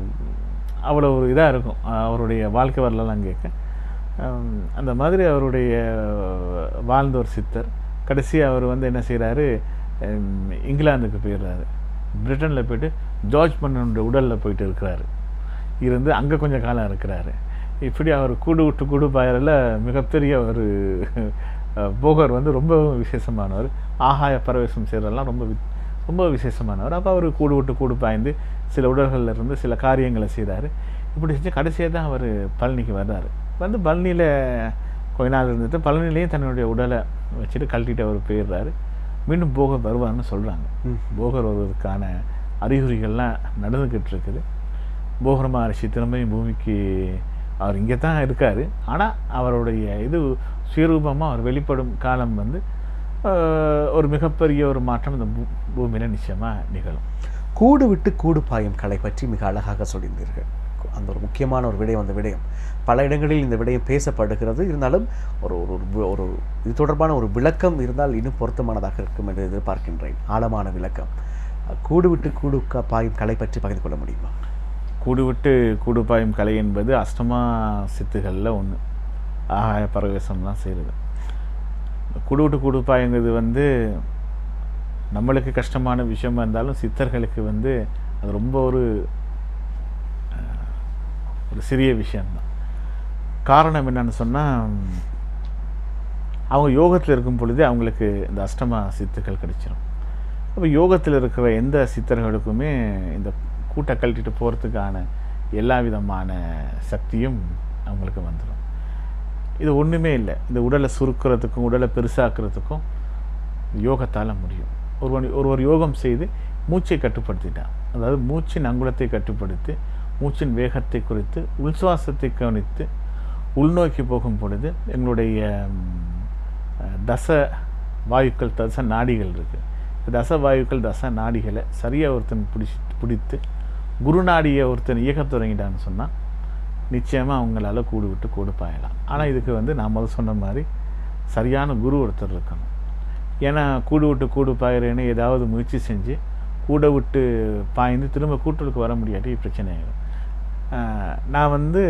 அவ்வளோ ஒரு இதாக இருக்கும் அவருடைய வாழ்க்கை வரலாறுலாம் கேட்க ஆம், அந்த மாதிரி அவருடைய வாழ்ந்த ஒரு சித்தர் கடைசி அவர் வந்து என்ன செய்கிறாரு இங்கிலாந்துக்கு போயிடுறாரு பிரிட்டனில் போயிட்டு ஜார்ஜ் மன்னனுடைய உடலில் போயிட்டு இருக்கிறாரு இருந்து அங்கே கொஞ்சம் காலம் இருக்கிறாரு இப்படி அவர் கூடு விட்டு கூடு பாயரில் மிகப்பெரிய ஒரு அஹ், போகர் வந்து ரொம்ப விசேஷமானவர் ஆகாய பரவேசம் செய்கிறதெல்லாம் ரொம்ப வி- ரொம்ப விசேஷமானவர் அப்போ அவர் கூடு விட்டு கூடு பாய்ந்து சில உடல்களில் இருந்து சில காரியங்களை செய்கிறாரு இப்படி செஞ்சு கடைசியாக தான் அவர் பழனிக்கு வர்றாரு வந்து பழனியில் கொஞ்ச நாள் இருந்துட்டு பழனிலையும் தன்னுடைய உடலை வச்சுட்டு கழட்டிட்டு அவர் போயிடுறாரு மீண்டும் போகர் வருவார்னு சொல்கிறாங்க ம். போகர் வருவதற்கான அறிகுறிகள்லாம் நடந்துக்கிட்டு இருக்குது போகர மகரிஷி திரும்பியும் பூமிக்கு அவர் இங்கே தான் இருக்கார் ஆனால் அவருடைய இது சுயரூபமாக அவர் வெளிப்படும் காலம் வந்து ஆஹ், ஒரு மிகப்பெரிய ஒரு மாற்றம் இந்த பூ பூமியில் நிச்சயமாக நிகழும் கூடு விட்டு கூடு பாயும் கலை பற்றி மிக அழகாக சொல்லியிருந்தீர்கள் அந்த ஒரு முக்கியமான ஒரு விடயம் அந்த விடயம் பல இடங்களில் இந்த விடயம் பேசப்படுகிறது இருந்தாலும் ஒரு ஒரு ஒரு வி- ஒரு இது தொடர்பான ஒரு விளக்கம் இருந்தால் இன்னும் பொருத்தமானதாக இருக்கும் என்று எதிர்பார்க்கின்றேன் ஆழமான விளக்கம் கூடு விட்டு கூடு க- பாயும் கலை பற்றி பகிர்ந்து கொள்ள முடியுமா கூடு விட்டு கூடு பாயும் கலை என்பது அஷ்டமா சித்துகளில் ஒன்று ஆகாய பரவேசம்லாம் செய்கிறது கூடு விட்டு கூடு பாயுங்கிறது வந்து நம்மளுக்கு கஷ்டமான விஷயமா இருந்தாலும் சித்தர்களுக்கு வந்து அது ரொம்ப ஒரு அஹ், ஒரு சிறிய விஷயம்தான் காரணம் என்னன்னு சொன்னால் அவங்க யோகத்தில் இருக்கும் பொழுதே அவங்களுக்கு இந்த அஷ்டமா சித்துக்கள் கிடைச்சிரும் அப்போ யோகத்தில் இருக்கிற எந்த சித்தர்களுக்குமே இந்த கூட்டை கழட்டிட்டு போகிறதுக்கான எல்லா விதமான சக்தியும் அவங்களுக்கு வந்துடும் இது ஒன்றுமே இல்லை இந்த உடலை சுருக்கிறதுக்கும் உடலை பெருசாக்குறதுக்கும் யோகத்தால் முடியும் ஒருவன் ஒருவர் யோகம் செய்து மூச்சை கட்டுப்படுத்திட்டான் அதாவது மூச்சின் அங்குலத்தை கட்டுப்படுத்தி மூச்சின் வேகத்தை குறித்து உள்சுவாசத்தை கவனித்து உள்நோக்கி போகும் பொழுது எங்களுடைய ம், அஹ், தச வாயுக்கள் தச நாடிகள் இருக்குது தச வாயுக்கள் தச நாடிகளை சரியாக ஒருத்தன் பிடிச்சி பிடித்து குருநாடியை ஒருத்தன் இயக்க தொடங்கிட்டான்னு சொன்னால் நிச்சயமாக அவங்களால கூடு விட்டு கூடு பாயலாம் ஆனால் இதுக்கு வந்து நான் முதல் சொன்ன மாதிரி சரியான குரு ஒருத்தர் இருக்கணும் ஏன்னா கூடு விட்டு கூடு பாயிறேன்னு ஏதாவது முயற்சி செஞ்சு கூட விட்டு பாய்ந்து திரும்ப கூட்டுக்கு வர முடியாட்டி பிரச்சனை ஆயிடும் ஆஹ் நான் வந்து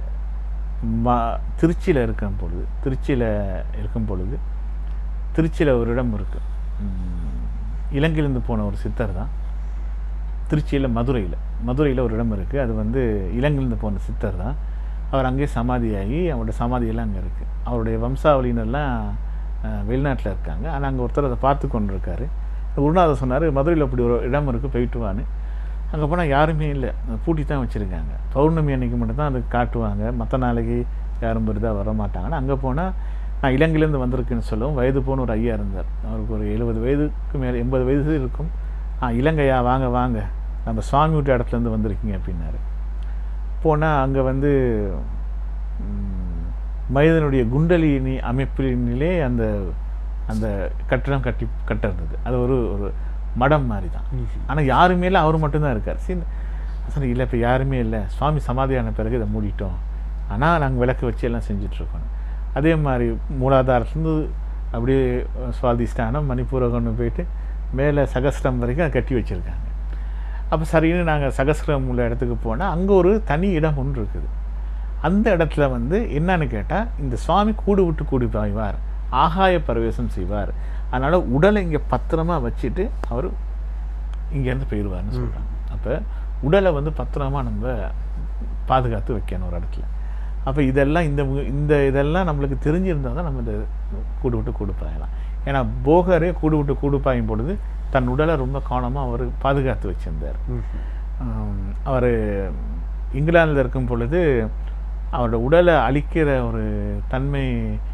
மா திருச்சியில் இருக்கும் பொழுது திருச்சியில் இருக்கும் பொழுது திருச்சியில் ஒரு இடம் இருக்குது இலங்கையிலேருந்து போன ஒரு சித்தர் தான் திருச்சியில் மதுரையில் மதுரையில் ஒரு இடம் இருக்குது அது வந்து இலங்கையிலேருந்து போன சித்தர் தான் அவர் அங்கேயே சமாதியாகி அவரோட சமாதியெல்லாம் அங்கே இருக்குது அவருடைய வம்சாவளியினர்லாம் வெளிநாட்டில் இருக்காங்க ஆனால் அங்கே ஒருத்தர் அதை பார்த்து கொண்டு இருக்காரு குருநாதர் சொன்னார் மதுரையில் அப்படி ஒரு இடம் இருக்குது போயிட்டு வான்னு அங்கே போனால் யாருமே இல்லை பூட்டி தான் வச்சுருக்காங்க பௌர்ணமி அன்னைக்கு மட்டும் தான் அது காட்டுவாங்க மற்ற நாளைக்கு யாரும் பெரிதாக வர மாட்டாங்கன்னா அங்கே போனால் நான் இலங்கையிலேருந்து வந்திருக்கேன்னு சொல்லவும் வயது போன ஒரு ஐயா இருந்தார் அவருக்கு ஒரு எழுபது வயதுக்கு மேலே எண்பது வயது இருக்கும் ஆ இலங்கையா வாங்க வாங்க நம்ம சுவாமி வீட்டு இடத்துலேருந்து வந்திருக்கீங்க அப்படின்னாரு போனால் அங்கே வந்து ம், மனிதனுடைய குண்டலினி அமைப்பினிலே அந்த அந்த கட்டிடம் கட்டி கட்ட இருந்தது அது ஒரு ஒரு மடம் மாதிரி தான் ஆனால் யாருமே இல்லை அவர் மட்டும்தான் இருக்கார் சரி சரி இல்லை இப்போ யாருமே இல்லை சுவாமி சமாதியான பிறகு இதை மூடிட்டோம் ஆனால் நாங்கள் விளக்கு வச்சு எல்லாம் செஞ்சிட்ருக்கோம் அதே மாதிரி மூலாதாரத்துலேருந்து அப்படியே சுவாதிஷ்டானம் மணிப்பூரகம்னு போயிட்டு மேலே சகஸ்ரம் வரைக்கும் அதை கட்டி வச்சுருக்காங்க அப்போ சரின்னு நாங்கள் சகஸ்ரம் உள்ள இடத்துக்கு போனால் அங்கே ஒரு தனி இடம் ஒன்று இருக்குது அந்த இடத்துல வந்து என்னன்னு கேட்டால் இந்த சுவாமி கூடு விட்டு கூடி பாய்வார் ஆகாய பரவேசம் செய்வார் அதனால் உடலை இங்கே பத்திரமா வச்சுட்டு அவர் இங்கேருந்து போயிடுவார்னு சொல்கிறாங்க அப்போ உடலை வந்து பத்திரமா நம்ம பாதுகாத்து வைக்கணும் ஒரு இடத்துல அப்போ இதெல்லாம் இந்த மு- இந்த இதெல்லாம் நம்மளுக்கு தெரிஞ்சிருந்தால் தான் நம்ம இந்த கூடு விட்டு கூடு பாயலாம் ஏன்னா போகரே கூடு விட்டு கூடு பாயும் பொழுது தன் உடலை ரொம்ப கவனமாக அவர் பாதுகாத்து வச்சிருந்தார் அவர் இங்கிலாந்தில் இருக்கும் பொழுது அவரோட உடலை அழிக்கிற ஒரு தன்மை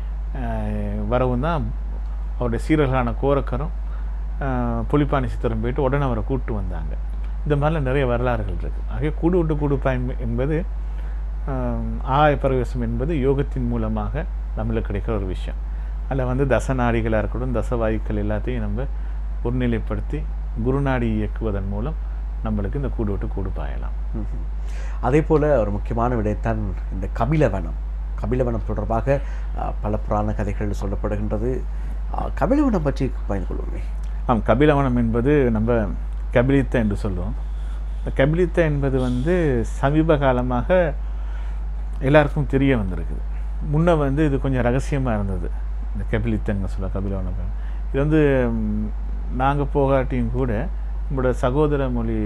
அஹ், வரவும் தான் அவருடைய சீரர்களான கோரக்கரும் அஹ், புலிப்பாணி சித்தரும் போயிட்டு உடனே அவரை கூட்டு வந்தாங்க இந்த மாதிரிலாம் நிறைய வரலாறுகள் இருக்குது ஆகவே கூடு விட்டு கூடு பயன் என்பது ஆஹ், ஆகாய பரவேசம் என்பது யோகத்தின் மூலமாக நம்மளுக்கு கிடைக்கிற ஒரு விஷயம் அதில் வந்து தசநாடிகளாக இருக்கட்டும் தசவாயுக்கள் எல்லாத்தையும் நம்ம ஒருநிலைப்படுத்தி குருநாடி இயக்குவதன் மூலம் நம்மளுக்கு இந்த கூடு விட்டு கூடு பாயலாம் ம்ஹும். அதே போல ஒரு முக்கியமான விடைத்தான் இந்த கபிலவனம் கபிலவனம் தொடர்பாக அஹ், பல புராண கதைகள் சொல்லப்படுகின்றது அஹ், கபிலவனம் பற்றி பயந்து கொள்வோமே ஆம் கபிலவனம் என்பது நம்ம கபிலித்த என்று சொல்லுவோம் இந்த கபிலித்த என்பது வந்து சமீப காலமாக எல்லாருக்கும் தெரிய வந்திருக்குது முன்ன வந்து இது கொஞ்சம் ரகசியமாக இருந்தது இந்த கபிலித்தங்க சொல்ல கபிலவனம் இது வந்து நாங்கள் போகாட்டியும் கூட நம்மளோட சகோதர மொழி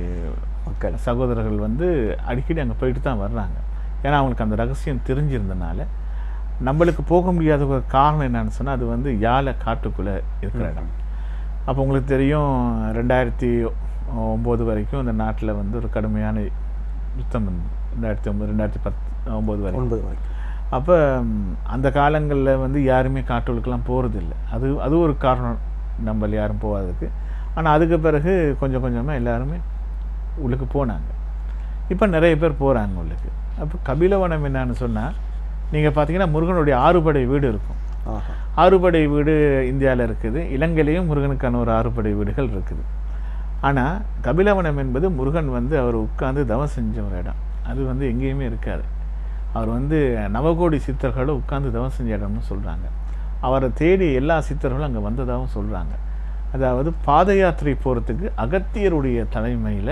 மக்கள் சகோதரர்கள் வந்து அடிக்கடி அங்கே போயிட்டு தான் வர்றாங்க ஏன்னா அவங்களுக்கு அந்த ரகசியம் தெரிஞ்சிருந்தனால நம்மளுக்கு போக முடியாத ஒரு காரணம் என்னன்னு சொன்னால் அது வந்து யாழை காட்டுக்குள்ளே இருக்கிற இடம் அப்போ உங்களுக்கு தெரியும் ரெண்டாயிரத்தி ஒம்பது வரைக்கும் இந்த நாட்டில் வந்து ஒரு கடுமையான யுத்தம் வந்து ரெண்டாயிரத்தி ஒம்பது ரெண்டாயிரத்தி பத்து ஒம்பது வரைக்கும் ஒன்பது வரைக்கும் அப்போ அந்த காலங்களில் வந்து யாருமே காட்டுகளுக்கெல்லாம் போகிறதில்ல அது அது ஒரு காரணம் நம்மள யாரும் போகாததுக்கு ஆனால் அதுக்கு பிறகு கொஞ்சம் கொஞ்சமாக எல்லாருமே உள்ளுக்கு போனாங்க இப்போ நிறைய பேர் போகிறாங்க உள்ளுக்கு அப்போ கபிலவனம் என்னன்னு சொன்னால் நீங்கள் பார்த்தீங்கன்னா முருகனுடைய ஆறுபடை வீடு இருக்கும் ஆஹா ஆறுபடை வீடு இந்தியாவில் இருக்குது இலங்கையிலையும் முருகனுக்கான ஒரு ஆறுபடை வீடுகள் இருக்குது ஆனால் கபிலவனம் என்பது முருகன் வந்து அவர் உட்கார்ந்து தவம் செஞ்ச ஒரு இடம் அது வந்து எங்கேயுமே இருக்காது அவர் வந்து நவகோடி சித்தர்களும் உட்கார்ந்து தவம் செஞ்ச இடம்னு சொல்கிறாங்க அவரை தேடி எல்லா சித்தர்களும் அங்கே வந்ததாகவும் சொல்கிறாங்க அதாவது பாத யாத்திரை போகிறதுக்கு அகத்தியருடைய தலைமையில்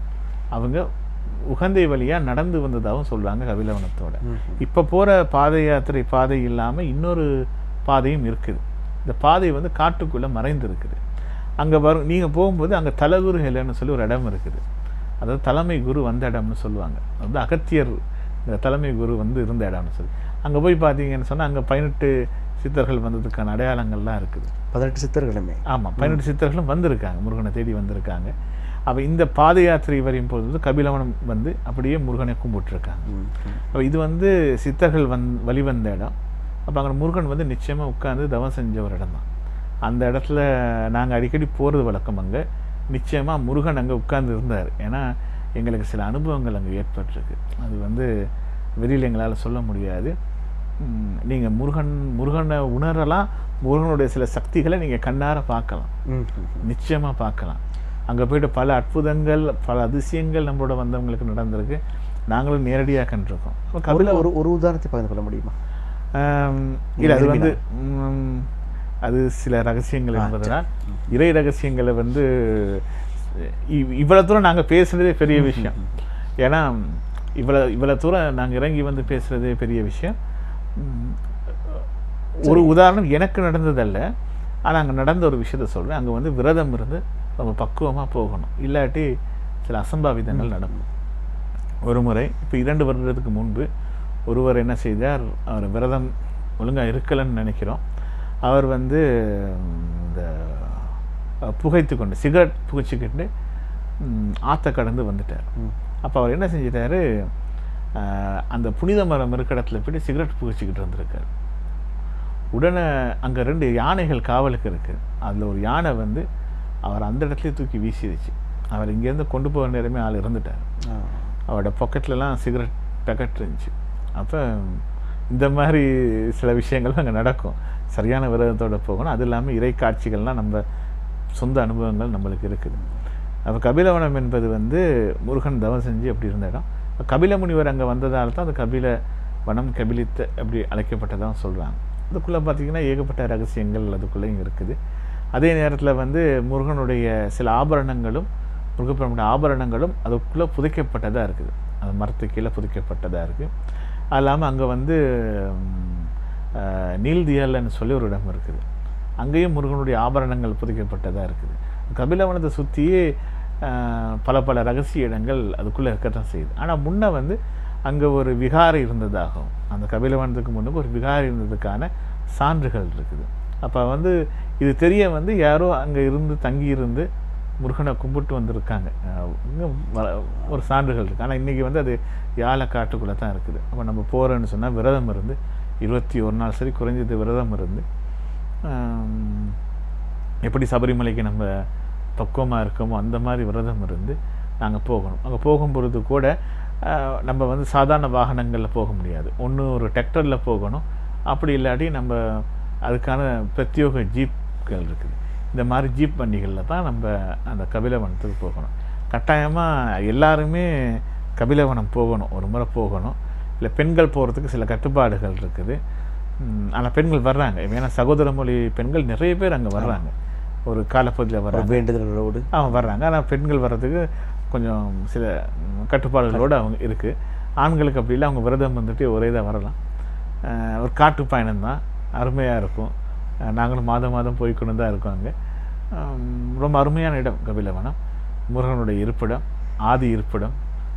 அவங்க உகந்தை வழியாக நடந்து வந்ததாகவும் சொல்கிறாங்க கபிலவனத்தோட ம்ஹும். இப்போ போகிற பாத யாத்திரை பாதை இல்லாமல் இன்னொரு பாதையும் இருக்குது இந்த பாதை வந்து காட்டுக்குள்ளே மறைந்து இருக்குது அங்கே வரும் நீங்கள் போகும்போது அங்கே தலகுரு ஹெலன்னு சொல்லி ஒரு இடம் இருக்குது அதாவது தலைமை குரு வந்த இடம்னு சொல்லுவாங்க அது வந்து அகத்தியர் இந்த தலைமை குரு வந்து இருந்த இடம்னு சொல்லி அங்கே போய் பார்த்தீங்கன்னு சொன்னால் அங்கே பதினெட்டு சித்தர்கள் வந்ததுக்கான அடையாளங்கள்லாம் இருக்குது பதினெட்டு சித்தர்களுமே ஆமாம் பதினெட்டு சித்தர்களும் வந்திருக்காங்க முருகனை தேடி வந்திருக்காங்க அப்போ இந்த பாத யாத்திரை வரையும் போது கபிலவனம் வந்து அப்படியே முருகனை கும்பிட்டுருக்காங்க ம், ம். அப்போ இது வந்து சித்தர்கள் வந் வழிவந்த இடம் அப்போ அங்கே முருகன் வந்து நிச்சயமாக உட்கார்ந்து தவம் செஞ்ச ஒரு இடம் தான் அந்த இடத்துல நாங்கள் அடிக்கடி போகிறது வழக்கம் அங்கே நிச்சயமாக முருகன் அங்கே உட்கார்ந்து இருந்தார் ஏன்னா எங்களுக்கு சில அனுபவங்கள் அங்கே ஏற்பட்டிருக்கு அது வந்து வெளியில் எங்களால் சொல்ல முடியாது நீங்கள் முருகன் முருகனை உணரலாம் முருகனுடைய சில சக்திகளை நீங்கள் கண்ணார பார்க்கலாம் ம், ம், ம். நிச்சயமாக பார்க்கலாம் அங்கே போயிட்டு பல அற்புதங்கள் பல அதிசயங்கள் நம்மளோட வந்தவங்களுக்கு நடந்திருக்கு நாங்களும் நேரடியாக கண்டிருக்கோம் அப்ப ஒரு கபில ஒரு ஒரு உதாரணத்தை பகிர்ந்து கொள்ள முடியுமா இல்லை அது வந்து ம், அது சில ரகசியங்கள் என்பதனால் இறை ரகசியங்களை வந்து இவ்- இவ்வளவு தூரம் நாங்கள் பேசுனதே பெரிய விஷயம் ஏன்னா இவ்வளோ இவ்வளோ தூரம் நாங்கள் இறங்கி வந்து பேசுறதே பெரிய விஷயம் ம், ஒரு உதாரணம் எனக்கு நடந்ததல்ல ஆனால் அங்கே நடந்த ஒரு விஷயத்த சொல்கிறேன் அங்கே வந்து விரதம் இருந்து ரொம்ப பக்குவமாக போகணும் இல்லாட்டி சில அசம்பாவிதங்கள் நடக்கும் ஒரு முறை இப்போ இரண்டு வருடத்துக்கு முன்பு ஒருவர் என்ன செய்தார் அவர் விரதம் ஒழுங்காக இருக்கலைன்னு நினைக்கிறோம் அவர் வந்து ம், இந்த அஹ், புகைத்து கொண்டு சிகரெட் புகைச்சிக்கிட்டு ம், ஆத்த கடந்து வந்துட்டார் ம். அப்போ அவர் என்ன செஞ்சிட்டாரு அஹ், அந்த புனித மரம் இருக்க இடத்துல போயிட்டு சிகரெட் புகைச்சிக்கிட்டு வந்திருக்காரு உடனே அங்கே ரெண்டு யானைகள் காவலுக்கு இருக்குது அதில் ஒரு யானை வந்து அவர் அந்த இடத்துலயே தூக்கி வீசிடுச்சு அவர் இங்கேருந்து கொண்டு போகிற நேரமே ஆள் இறந்துட்டார் ஆ. அவரோட பாக்கெட்லலாம் சிகரெட் பேக்கெட் இருந்துச்சு அப்போ இந்த மாதிரி சில விஷயங்கள் அங்கே நடக்கும் சரியான விரதத்தோட போகணும் அது இல்லாமல் இறை காட்சிகள்லாம் நம்ம சொந்த அனுபவங்கள் நம்மளுக்கு இருக்குது அப்போ கபிலவனம் என்பது வந்து முருகன் தவம் செஞ்சு அப்படி இருந்த இடம் அப்ப கபில முனிவர் அங்கே வந்ததால் தான் அந்த கபில வனம் கபிலித்த அப்படி அழைக்கப்பட்டதாக சொல்கிறாங்க அதுக்குள்ளே பார்த்தீங்கன்னா ஏகப்பட்ட ரகசியங்கள் அதுக்குள்ளேயும் இருக்குது அதே நேரத்தில் வந்து முருகனுடைய சில ஆபரணங்களும் முருகப்பெருமானுடைய ஆபரணங்களும் அதுக்குள்ளே புதைக்கப்பட்டதாக இருக்குது அந்த மரத்துக்கு கீழே புதைக்கப்பட்டதாக இருக்குது அது இல்லாமல் அங்கே வந்து ம், அஹ், நீல்தியல்னு சொல்லி ஒரு இடம் இருக்குது அங்கேயும் முருகனுடைய ஆபரணங்கள் புதைக்கப்பட்டதாக இருக்குது கபிலவனத்தை சுற்றியே பல பல ரகசிய இடங்கள் அதுக்குள்ளே இருக்கத்தான் செய்யுது ஆனால் முன்ன வந்து அங்கே ஒரு விகாரை இருந்ததாகவும் அந்த கபிலவனத்துக்கு முன்னுக்கு ஒரு விகாரை இருந்ததுக்கான சான்றுகள் இருக்குது அப்போ வந்து இது தெரிய வந்து யாரோ அங்கே இருந்து தங்கி இருந்து முருகனை கும்பிட்டு வந்திருக்காங்க அஹ் இன்னும் வ- ஒரு சான்றுகள் இருக்குது ஆனால் இன்றைக்கி வந்து அது யாழை காட்டுக்குள்ளே தான் இருக்குது அப்போ நம்ம போகிறோன்னு சொன்னால் விரதம் இருந்து இருபத்தி ஒரு நாள் சரி குறைஞ்சது விரதம் இருந்து ஆம், எப்படி சபரிமலைக்கு நம்ம பக்குவமாக இருக்கோமோ அந்த மாதிரி விரதம் இருந்து நாங்கள் போகணும் அங்கே போகும்பொழுது கூட ஆஹ், நம்ம வந்து சாதாரண வாகனங்களில் போக முடியாது ஒன்று ஒரு டிராக்டரில் போகணும் அப்படி இல்லாட்டி நம்ம அதுக்கான பிரத்யோக ஜீப்கள் இருக்குது இந்த மாதிரி ஜீப் வண்டிகளில் தான் நம்ம அந்த கபிலவனத்துக்கு போகணும் கட்டாயமாக எல்லாருமே கபிலவனம் போகணும் ஒரு முறை போகணும் இல்லை பெண்கள் போகிறதுக்கு சில கட்டுப்பாடுகள் இருக்குது ஆனால் பெண்கள் வர்றாங்க ஏன்னா சகோதர மொழி பெண்கள் நிறைய பேர் அங்கே வர்றாங்க ஒரு காலப்பகுதியில் ஒரு வர்றாங்க வேண்டுதல்களோடு அவங்க வர்றாங்க ஆனால் பெண்கள் வர்றதுக்கு கொஞ்சம் சில ம், கட்டுப்பாடுகளோடு அவங்க இருக்குது ஆண்களுக்கு அப்படி இல்லை அவங்க விரதம் வந்துட்டு ஒரே இதாக வரலாம் அஹ், ஒரு காட்டு பயணம் தான் அருமையாக இருக்கும் அஹ், நாங்களும் மாதம் மாதம் போய்க்கொண்டு தான் இருக்கோம் அங்கே ஹம், ரொம்ப அருமையான இடம் கபிலவனம் முருகனுடைய இருப்பிடம் ஆதி இருப்பிடம்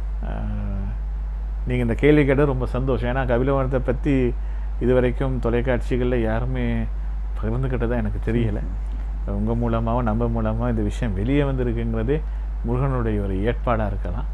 நீங்கள் இந்த கேள்வி கேட்டது ரொம்ப சந்தோஷம் ஏன்னா கபிலவனத்தை பற்றி இதுவரைக்கும் தொலைக்காட்சிகளில் யாருமே பகிர்ந்துக்கிட்டதா எனக்கு தெரியலை உங்கள் மூலமாகவும் நம்ம மூலமாக இந்த விஷயம் வெளியே வந்திருக்குங்கிறதே முருகனுடைய ஒரு ஏற்பாடாக இருக்கலாம்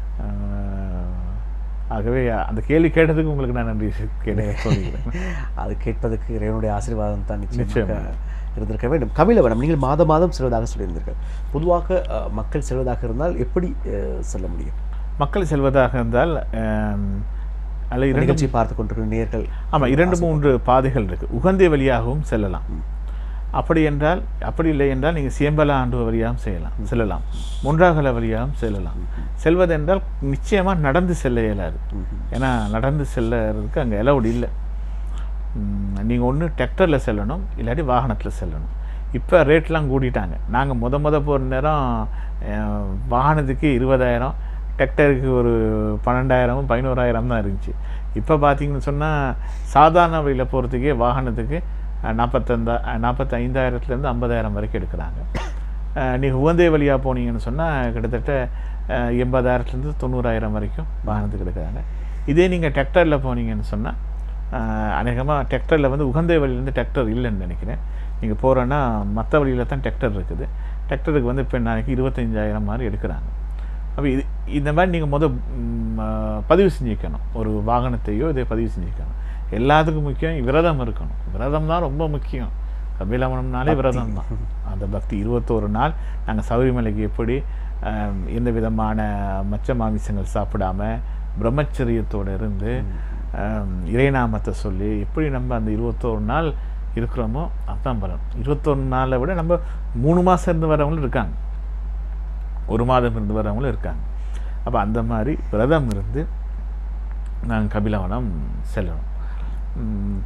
அஹ், ஆகவே அந்த கேள்வி கேட்டதுக்கு உங்களுக்கு நான் நன்றி கேட்டு சொல்லிக்கிறேன் அது கேட்பதற்கு இறைவனுடைய ஆசீர்வாதம் தான் நிச்சயமாக நிச்சயமா. இருந்திருக்க வேண்டும் கபிலவனம் நீங்கள் மாதம் மாதம் செல்வதாக சொல்லியிருந்தீர்கள் பொதுவாக அஹ், மக்கள் செல்வதாக இருந்தால் எப்படி அஹ், செல்ல முடியும் மக்கள் செல்வதாக இருந்தால் அஹ், அதில் இரண்டு நிகழ்ச்சி பார்த்து கொண்டிருக்கிற நேர்கள் ஆமாம் இரண்டு மூன்று பாதைகள் இருக்குது உகந்தை வழியாகவும் செல்லலாம் அப்படி என்றால் அப்படி இல்லை என்றால் நீங்கள் சியம்பல ஆண்டு வழியாகவும் செய்யலாம் செல்லலாம் முன்றாகல வழியாகவும் செல்லலாம் செல்வதென்றால் நிச்சயமாக நடந்து செல்ல இயலாது ஏன்னா நடந்து செல்லறதுக்கு அங்கே எலவுட் இல்லை நீங்கள் ஒன்று டிராக்டரில் செல்லணும் இல்லாட்டி வாகனத்தில் செல்லணும் இப்போ ரேட்லாம் கூட்டிட்டாங்க நாங்கள் முத முத போகிற நேரம் அஹ், வாகனத்துக்கு இருபதாயிரம் டிராக்டருக்கு ஒரு பன்னெண்டாயிரமும் பதினோராயிரம் தான் இருந்துச்சு இப்போ பார்த்தீங்கன்னு சொன்னால் சாதாரண வழியில் போகிறதுக்கே வாகனத்துக்கு அஹ், நாற்பத்தந்தா அஹ், நாற்பத்தைந்தாயிரத்துலேருந்து ஐம்பதாயிரம் வரைக்கும் எடுக்கிறாங்க நீங்கள் உகந்தே வழியாக போனீங்கன்னு சொன்னால் கிட்டத்தட்ட அஹ், எண்பதாயிரத்துலேருந்து தொண்ணூறாயிரம் வரைக்கும் வாகனத்துக்கு எடுக்கிறாங்க இதே நீங்கள் டிராக்டரில் போனீங்கன்னு சொன்னால் அநேகமாக டிராக்டரில் வந்து உகந்தை வழியிலேருந்து டிராக்டர் இல்லைன்னு நினைக்கிறேன் நீங்கள் போகிறோன்னா மற்ற வழியில் தான் டிராக்டர் இருக்குது டிராக்டருக்கு வந்து இப்போ நாளைக்கு இருபத்தஞ்சாயிரம் மாதிரி எடுக்கிறாங்க அப்போ இது இந்த மாதிரி நீங்கள் முத ம், ஆ, பதிவு செஞ்சுக்கணும் ஒரு வாகனத்தையோ இதை பதிவு செஞ்சுக்கணும் எல்லாத்துக்கும் முக்கியம் விரதம் இருக்கணும் விரதம் தான் ரொம்ப முக்கியம் கபிலவனம்னாலே விரதம் தான் அந்த பக்தி இருபத்தோரு நாள் நாங்கள் சபரிமலைக்கு எப்படி ஆம், எந்த விதமான மச்ச மாமிசங்கள் சாப்பிடாம பிரம்மச்சரியத்தோடு இருந்து ஆம், இறைநாமத்தை சொல்லி எப்படி நம்ம அந்த இருபத்தோரு நாள் இருக்கிறோமோ அதுதான் பலன் இருபத்தொரு நாளை விட நம்ம மூணு மாதம் இருந்து வரவங்களும் இருக்காங்க ஒரு மாதம் இருந்து வரவங்களும் இருக்காங்க அப்போ அந்த மாதிரி விரதம் இருந்து நாங்கள் கபிலவனம் செல்லணும் உம்,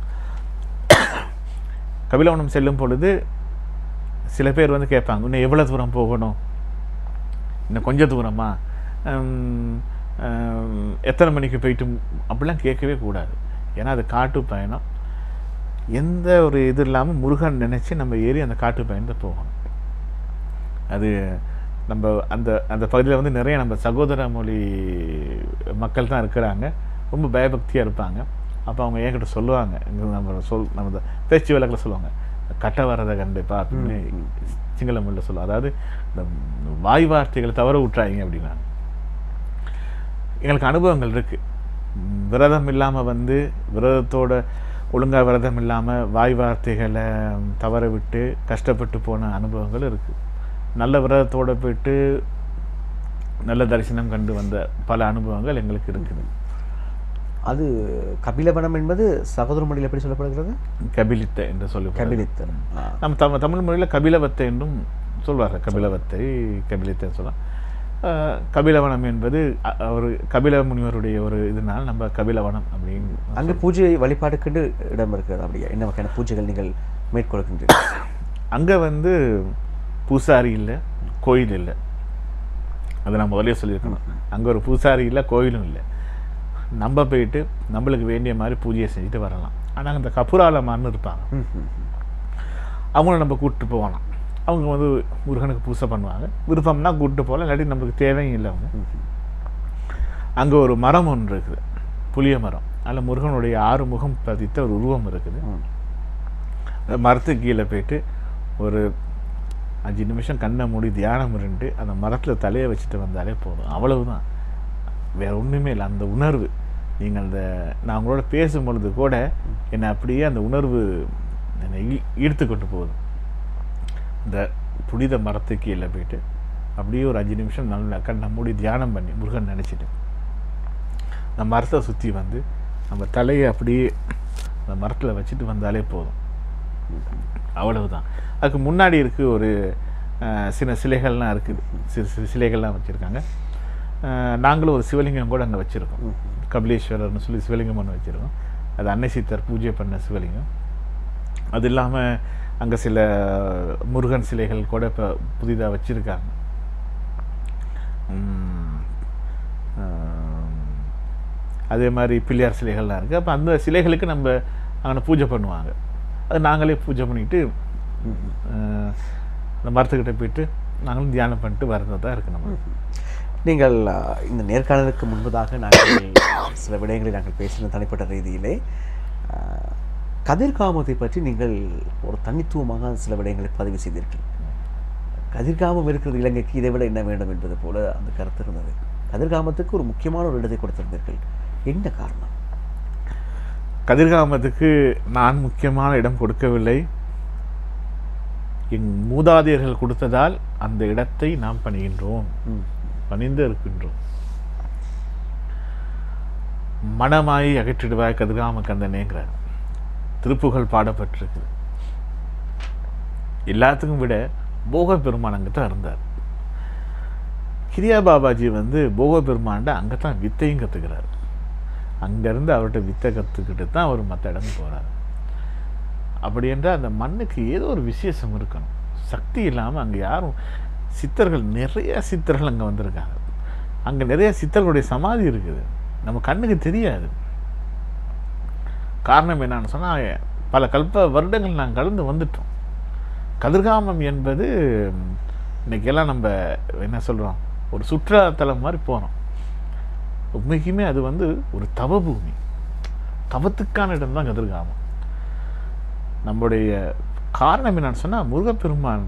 கபிலவனம் செல்லும் பொழுது சில பேர் வந்து கேட்பாங்க இன்னும் எவ்வளோ தூரம் போகணும் இன்னும் கொஞ்சம் தூரமா உம், உம், எத்தனை மணிக்கு போயிட்டு அப்படிலாம் கேட்கவே கூடாது ஏன்னா அது காட்டு பயணம் எந்த ஒரு இது இல்லாமல் முருகன் நினச்சி நம்ம ஏறி அந்த காட்டு பயணத்தை போகணும் அது நம்ம அந்த அந்த பகுதியில் வந்து நிறைய நம்ம சகோதர மொழி மக்கள் தான் இருக்கிறாங்க ரொம்ப பயபக்தியாக இருப்பாங்க அப்போ அவங்க என்கிட்ட சொல்லுவாங்க இங்க நம்ம சொல் நம்ம இந்த பேச்சு வழக்கில் சொல்லுவாங்க கட்ட வரதை கண்டிப்பா அப்படின்னு சிங்கள மொழியில் சொல்லுவாங்க அதாவது இந்த வாய் வார்த்தைகளை தவற விட்றாங்க அப்படின்னா எங்களுக்கு அனுபவங்கள் இருக்கு ம், விரதம் இல்லாமல் வந்து விரதத்தோட ஒழுங்கா விரதம் இல்லாமல் வாய் வார்த்தைகளை தவற விட்டு கஷ்டப்பட்டு போன அனுபவங்கள் இருக்கு நல்ல விரதத்தோட போயிட்டு நல்ல தரிசனம் கண்டு வந்த பல அனுபவங்கள் எங்களுக்கு இருக்குது அது கபிலவனம் என்பது சகோதர மொழியில் எப்படி சொல்லப்படுகிறது கபிலித்த என்று சொல்லி கபிலித்தன் ஆ. நம்ம தமிழ் தமிழ் மொழியில் கபிலவத்தை என்றும் சொல்வார்கள் கபிலவத்தை கபிலித்தை சொல்லலாம் அஹ், கபிலவனம் என்பது அ- ஒரு கபில முனிவருடைய ஒரு இதனால் நம்ம கபிலவனம் அப்படின்னு அங்கு பூஜை வழிபாடுக்கென்று இடம் இருக்கிறது அப்படியா என்ன வகையான பூஜைகள் நீங்கள் மேற்கொள்கின்றீர்கள் அங்கே வந்து பூசாரி இல்லை கோயில் இல்லை அதை நான் முதலே சொல்லியிருக்கணும் அங்கே ஒரு பூசாரி இல்லை கோயிலும் இல்லை நம்ம போயிட்டு நம்மளுக்கு வேண்டிய மாதிரி பூஜையை செஞ்சுட்டு வரலாம் ஆனால் அந்த கபுராலமான்னு இருப்பாங்க ம், ம், ம். அவங்கள நம்ம கூப்பிட்டு போகலாம் அவங்க வந்து முருகனுக்கு பூஜை பண்ணுவாங்க விருப்பம்னா கூப்பிட்டு போகலாம் இல்லாட்டி நம்மளுக்கு தேவையும் இல்லை அவங்க அங்கே ஒரு மரம் ஒன்று இருக்குது புளிய மரம் அதில் முருகனுடைய ஆறு முகம் பதித்த ஒரு உருவம் இருக்குது ம். அந்த மரத்துக்கு கீழே போயிட்டு ஒரு அஞ்சு நிமிஷம் கண்ணை மூடி தியானம் இருந்து அந்த மரத்தில் தலையை வச்சுட்டு வந்தாலே போதும் அவ்வளவுதான் வேற ஒன்றுமே இல்லை அந்த உணர்வு நீங்கள் அந்த நான் உங்களோட பேசும் பொழுது கூட என்னை அப்படியே அந்த உணர்வு என்னை ஈ- ஈர்த்து கொண்டு போகுது இந்த புனித மரத்துக்கு கீழே போயிட்டு அப்படியே ஒரு அஞ்சு நிமிஷம் நல்லா கண்ணை மூடி தியானம் பண்ணி முருகன் நினச்சிட்டு அந்த மரத்தை சுற்றி வந்து நம்ம தலையை அப்படியே அந்த மரத்தில் வச்சுட்டு வந்தாலே போதும் அவ்வளவுதான் அதுக்கு முன்னாடி இருக்கு ஒரு அஹ், சில சிலைகள்லாம் இருக்குது சிறு சிறு சிலைகள்லாம் வச்சுருக்காங்க நாங்களும் ஒரு சிவலிங்கம் கூட அங்கே வச்சுருக்கோம் கபிலேஸ்வரர்னு சொல்லி சிவலிங்கம் ஒன்று வச்சுருக்கோம் அது அன்னை சித்தர் பூஜை பண்ண சிவலிங்கம் அது இல்லாமல் அங்கே சில முருகன் சிலைகள் கூட இப்போ புதிதாக வச்சுருக்காங்க அதே மாதிரி பிள்ளையார் சிலைகள்லாம் இருக்குது அப்போ அந்த சிலைகளுக்கு நம்ம அங்கே பூஜை பண்ணுவாங்க அது நாங்களே பூஜை பண்ணிட்டு அஹ், அந்த மரத்துக்கிட்ட போயிட்டு நாங்களும் தியானம் பண்ணிட்டு வரது தான் இருக்குது நம்ம நீங்கள் அஹ், இந்த நேர்காணலுக்கு முன்பதாக நாங்கள் சில விடயங்களை நாங்கள் பேசின தனிப்பட்ட ரீதியிலே அஹ், கதிர்காமத்தை பற்றி நீங்கள் ஒரு தனித்துவமாக சில விடயங்களை பதிவு செய்தீர்கள் கதிர்காமம் இருக்கிறது இலங்கைக்கு இதை விட என்ன வேண்டும் என்பது போல அந்த கருத்து இருந்தது கதிர்காமத்துக்கு ஒரு முக்கியமான ஒரு இடத்தை கொடுத்திருந்தீர்கள் என்ன காரணம் கதிர்காமத்துக்கு நான் முக்கியமான இடம் கொடுக்கவில்லை என் மூதாதையர்கள் கொடுத்ததால் அந்த இடத்தை நாம் பணிகின்றோம் ம். பணிந்து இருக்கின்றோம் மனமாயி அகற்றிடுவாய் கதிர்காம கந்தனேங்கிறார் திருப்புகழ் பாடப்பட்டிருக்கு எல்லாத்துக்கும் விட போக பெருமான் அங்கே தான் இருந்தார் கிரியா பாபாஜி வந்து போக பெருமான்ட அங்கே தான் வித்தையும் கற்றுக்கிறார் அங்கேருந்து அவர்கிட்ட வித்தை கற்றுக்கிட்டு தான் அவர் மற்ற இடம் போகிறார் அப்படி என்றால் அந்த மண்ணுக்கு ஏதோ ஒரு விசேஷம் இருக்கணும் சக்தி இல்லாமல் அங்கே யாரும் சித்தர்கள் நிறைய சித்தர்கள் அங்கே வந்திருக்காங்க அங்கே நிறைய சித்தர்களுடைய சமாதி இருக்குது நம்ம கண்ணுக்கு தெரியாது காரணம் என்னன்னு சொன்னால் பல கல்ப வருடங்கள் நாங்கள் கடந்து வந்துட்டோம் கதிர்காமம் என்பது ம், இன்னைக்கெல்லாம் நம்ம என்ன சொல்கிறோம் ஒரு சுற்றுலாத்தலம் மாதிரி போகிறோம் உண்மைக்குமே அது வந்து ஒரு தவபூமி தவத்துக்கான இடம் தான் கதிர்காமம் நம்முடைய காரணம் என்னன்னு சொன்னால் முருகப்பெருமான்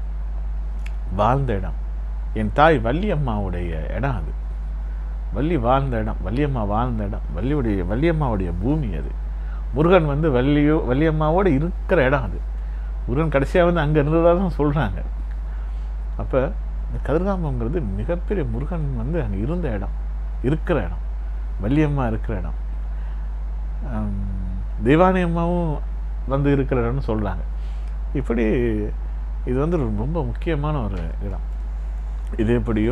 வாழ்ந்த இடம் என் தாய் வள்ளியம்மாவுடைய இடம் அது வள்ளி வாழ்ந்த இடம் வள்ளியம்மா வாழ்ந்த இடம் வள்ளியுடைய வள்ளியம்மாவுடைய பூமி அது முருகன் வந்து வள்ளியோ வள்ளியம்மாவோட இருக்கிற இடம் அது முருகன் கடைசியாக வந்து அங்கே இருந்ததாக தான் சொல்கிறாங்க அப்போ இந்த கதிர்காமங்கிறது மிகப்பெரிய முருகன் வந்து அங்கே இருந்த இடம் இருக்கிற இடம் வள்ளியம்மா இருக்கிற இடம் ஆம், தெய்வானை அம்மாவும் வந்து இருக்கிற இடம்னு சொல்கிறாங்க இப்படி இது வந்து ரொம்ப முக்கியமான ஒரு இடம் இது எப்படியோ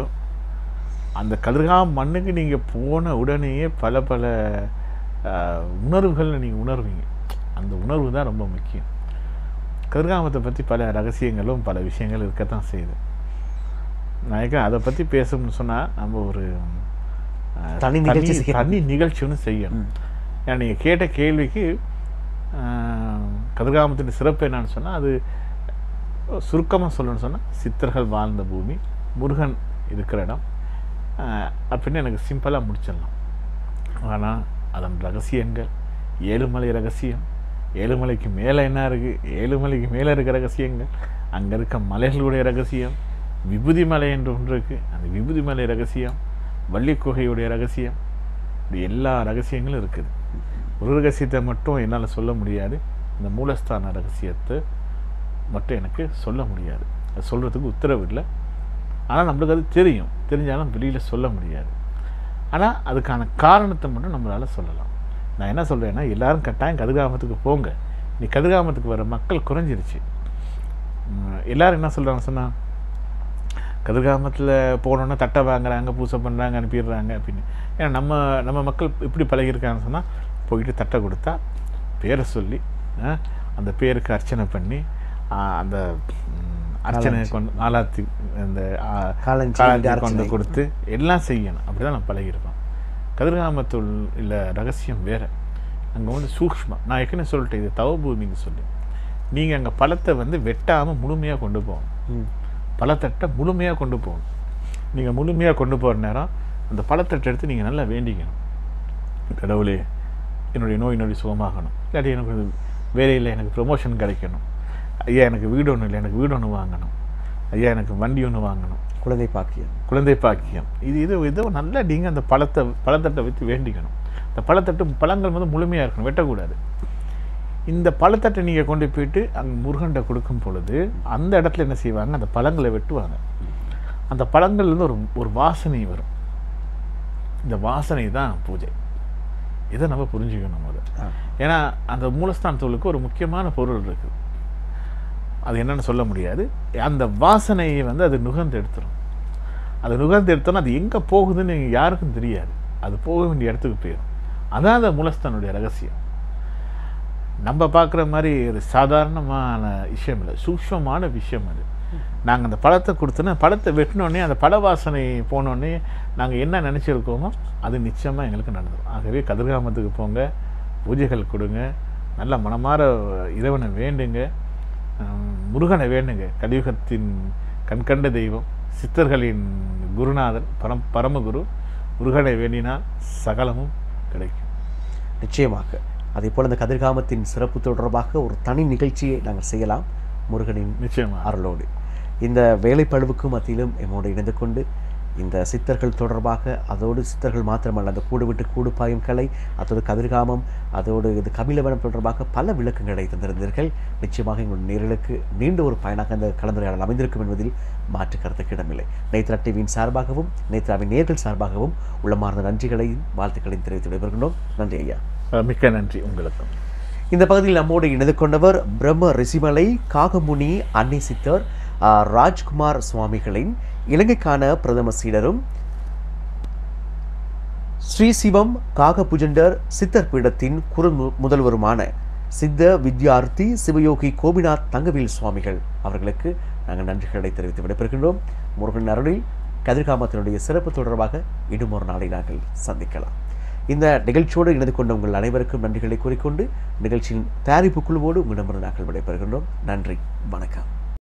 அந்த கதிர்காம் மண்ணுக்கு நீங்கள் போன உடனேயே பல பல ஆஹ், உணர்வுகளை நீங்கள் உணர்வீங்க அந்த உணர்வு தான் ரொம்ப முக்கியம் கதிர்காமத்தை பற்றி பல ரகசியங்களும் பல விஷயங்கள் இருக்கத்தான் செய்யுது நான் அதை பற்றி பேசணும்னு சொன்னால் நம்ம ஒரு ஆஹ், தனி நிகழ்ச்சி தனி- செய்யணும். தனி நிகழ்ச்சி ஒன்று செய்யணும் ஏன்னா நீங்கள் கேட்ட கேள்விக்கு ஆஹ், கதிர்காமத்தின் சிறப்பு என்னன்னு சொன்னால் அது சுருக்கமாக சொல்லணும்னு சொன்னால் சித்தர்கள் வாழ்ந்த பூமி முருகன் இருக்கிற இடம் ஆஹ், அப்படின்னு எனக்கு சிம்பிளாக முடிச்சிடலாம் ஆனால் அதன் ரகசியங்கள் ஏழுமலை ரகசியம் ஏழுமலைக்கு மேலே என்ன இருக்குது ஏழுமலைக்கு மேலே இருக்க ரகசியங்கள் அங்கே இருக்க மலைகளுடைய ரகசியம் விபூதி மலை என்று ஒன்று இருக்குது அந்த விபூதி மலை ரகசியம் வள்ளிக்குகையுடைய ரகசியம் இப்படி எல்லா ரகசியங்களும் இருக்குது ஒரு ரகசியத்தை மட்டும் என்னால் சொல்ல முடியாது இந்த மூலஸ்தான ரகசியத்தை மட்டும் எனக்கு சொல்ல முடியாது அது சொல்கிறதுக்கு உத்தரவு இல்லை ஆனால் நம்மளுக்கு அது தெரியும் தெரிஞ்சாலும் வெளியில் சொல்ல முடியாது ஆனால் அதுக்கான காரணத்தை மட்டும் நம்மளால் சொல்லலாம் நான் என்ன சொல்கிறேன்னா எல்லாரும் கட்டாயம் கதிர்காமத்துக்கு போங்க நீ கதிர்காமத்துக்கு வர மக்கள் குறைஞ்சிருச்சு உம், எல்லாரும் என்ன சொல்கிறாங்க சொன்னால் கதிர்காமத்தில் போனோன்னா தட்டை வாங்குறாங்க பூசை பண்ணுறாங்க அனுப்பிடுறாங்க அப்படின்னு ஏன்னா நம்ம நம்ம மக்கள் எப்படி பழகியிருக்காங்கன்னு சொன்னால் போயிட்டு தட்டை கொடுத்தா பேரை சொல்லி ஆ, அந்த பேருக்கு அர்ச்சனை பண்ணி ஆ, அந்த ம், அர்ச்சனை கொண்டு நாலாத்தி அந்த ஆ, காலஞ்சி, காலஞ்சி அர்ச்சனை. கொண்டு கொடுத்து எல்லாம் செய்யணும் அப்படி தான் நம்ம பழகியிருக்கோம் கதிர்காமத்துள் இல்லை ரகசியம் வேறு அங்கே வந்து சூக்ஷ்மம் நான் ஏற்கனவே சொல்லிட்டேன் இது தவபூமின்னு சொல்லி நீங்கள் அங்கே பழத்தை வந்து வெட்டாமல் முழுமையாக கொண்டு போகணும் ம். பழத்தட்டை முழுமையாக கொண்டு போகணும் நீங்கள் முழுமையாக கொண்டு போகிற நேரம் அந்த பழத்தட்டை எடுத்து நீங்கள் நல்லா வேண்டிக்கணும் கடவுளே என்னுடைய நோய் நொடி சுகமாகணும் இல்லாட்டி எனக்கு வேலையில் எனக்கு ப்ரொமோஷன் கிடைக்கணும் ஐயா எனக்கு வீடு ஒன்றும் இல்லை எனக்கு வீடு ஒன்று வாங்கணும் ஐயா எனக்கு வண்டி ஒன்று வாங்கணும் குழந்தை பாக்கியம் குழந்தை பாக்கியம் இது இது ஏதோ நல்லா நீங்கள் அந்த பழத்தை பழத்தட்டை வச்சு வேண்டிக்கணும் இந்த பழத்தட்டு பழங்கள் வந்து முழுமையாக இருக்கணும் வெட்டக்கூடாது இந்த பழத்தட்டை நீங்கள் கொண்டு போயிட்டு அங்கே முருகன்கிட்ட கொடுக்கும் பொழுது அந்த இடத்துல என்ன செய்வாங்க அந்த பழங்களை வெட்டுவாங்க அந்த பழங்கள்லேருந்து ஒரு ஒரு வாசனை வரும் இந்த வாசனை தான் பூஜை இதை நம்ம புரிஞ்சுக்கணும் முதல்ல ஆ. ஏன்னா அந்த மூலஸ்தானத்துகளுக்கு ஒரு முக்கியமான பொருள் இருக்குது அது என்னன்னு சொல்ல முடியாது அந்த வாசனையை வந்து அது நுகர்ந்து எடுத்துரும் அது நுகர்ந்து எடுத்தோன்னா அது எங்கே போகுதுன்னு யாருக்கும் தெரியாது அது போக வேண்டிய இடத்துக்கு போயிடும் அதான் அந்த மூலஸ்தானுடைய ரகசியம் நம்ம பார்க்குற மாதிரி ஒரு சாதாரணமான விஷயம் இல்லை சூக்ஷ்மமான விஷயம் அது நாங்கள் அந்த பழத்தை கொடுத்தோன்னா பழத்தை வெட்டினோடனே அந்த பழ வாசனை போனோடனே நாங்கள் என்ன நினச்சிருக்கோமோ அது நிச்சயமாக எங்களுக்கு நடந்துடும் ஆகவே கதிர்காமத்துக்கு போங்க பூஜைகள் கொடுங்க நல்ல மனமார இறைவனை வேண்டுங்க ஹம், முருகனை வேண்டுங்க கலியுகத்தின் கண்கண்ட தெய்வம் சித்தர்களின் குருநாதன் பரம் பரமகுரு முருகனை வேண்டினால் சகலமும் கிடைக்கும் நிச்சயமாக அதே போல் இந்த கதிர்காமத்தின் சிறப்பு தொடர்பாக ஒரு தனி நிகழ்ச்சியை நாங்கள் செய்யலாம் முருகனின் நிச்சயமாக அருளோடு இந்த வேலைப்பழுவுக்கு மத்தியிலும் எம்மோடு இணைந்து கொண்டு இந்த சித்தர்கள் தொடர்பாக அதோடு சித்தர்கள் மாத்திரமல்ல அந்த கூடு விட்டு கூடு பாயும் கலை அதோடு கதிர்காமம் அதோடு இது கபிலவனம் தொடர்பாக பல விளக்கங்களை தந்திருந்தீர்கள் நிச்சயமாக எங்களுடைய நேர்களுக்கு நீண்ட ஒரு பயனாக இந்த கலந்துரையாடல் அமைந்திருக்கும் என்பதில் மாற்று கருத்துக்கு இடமில்லை நேத்ரா டிவியின் சார்பாகவும் நேத்ராவின் நேர்கள் சார்பாகவும் உள்ளமார்ந்த நன்றிகளையும் வாழ்த்துக்களையும் தெரிவித்து விடைபெறுகின்றோம் நன்றி ஐயா அஹ் மிக்க நன்றி உங்களுக்கும் இந்த பகுதியில் நம்மோடு இணைந்து கொண்டவர் பிரம்ம ரிஷிமலை காகமுனி அன்னை சித்தர் ஆ, ராஜ்குமார் சுவாமிகளின் இலங்கைக்கான பிரதம சீடரும் ஸ்ரீ சிவம் காகபுஜண்டர் சித்தர் பீடத்தின் குறு மு- முதல்வருமான சித்த வித்யார்த்தி சிவயோகி கோபிநாத் தங்கவேல் சுவாமிகள் அவர்களுக்கு நாங்கள் நன்றிகளை தெரிவித்து விடைபெறுகின்றோம் முருகன் அருளில் கதிர்காமத்தினுடைய சிறப்பு தொடர்பாக இன்னும் ஒரு நாளை நாங்கள் சந்திக்கலாம் இந்த நிகழ்ச்சியோடு இணைந்து கொண்ட உங்கள் அனைவருக்கும் நன்றிகளை கூறிக்கொண்டு நிகழ்ச்சியின் தயாரிப்பு குழுவோடு உங்களிடமிருந்து நாங்கள் விடைபெறுகின்றோம் நன்றி வணக்கம்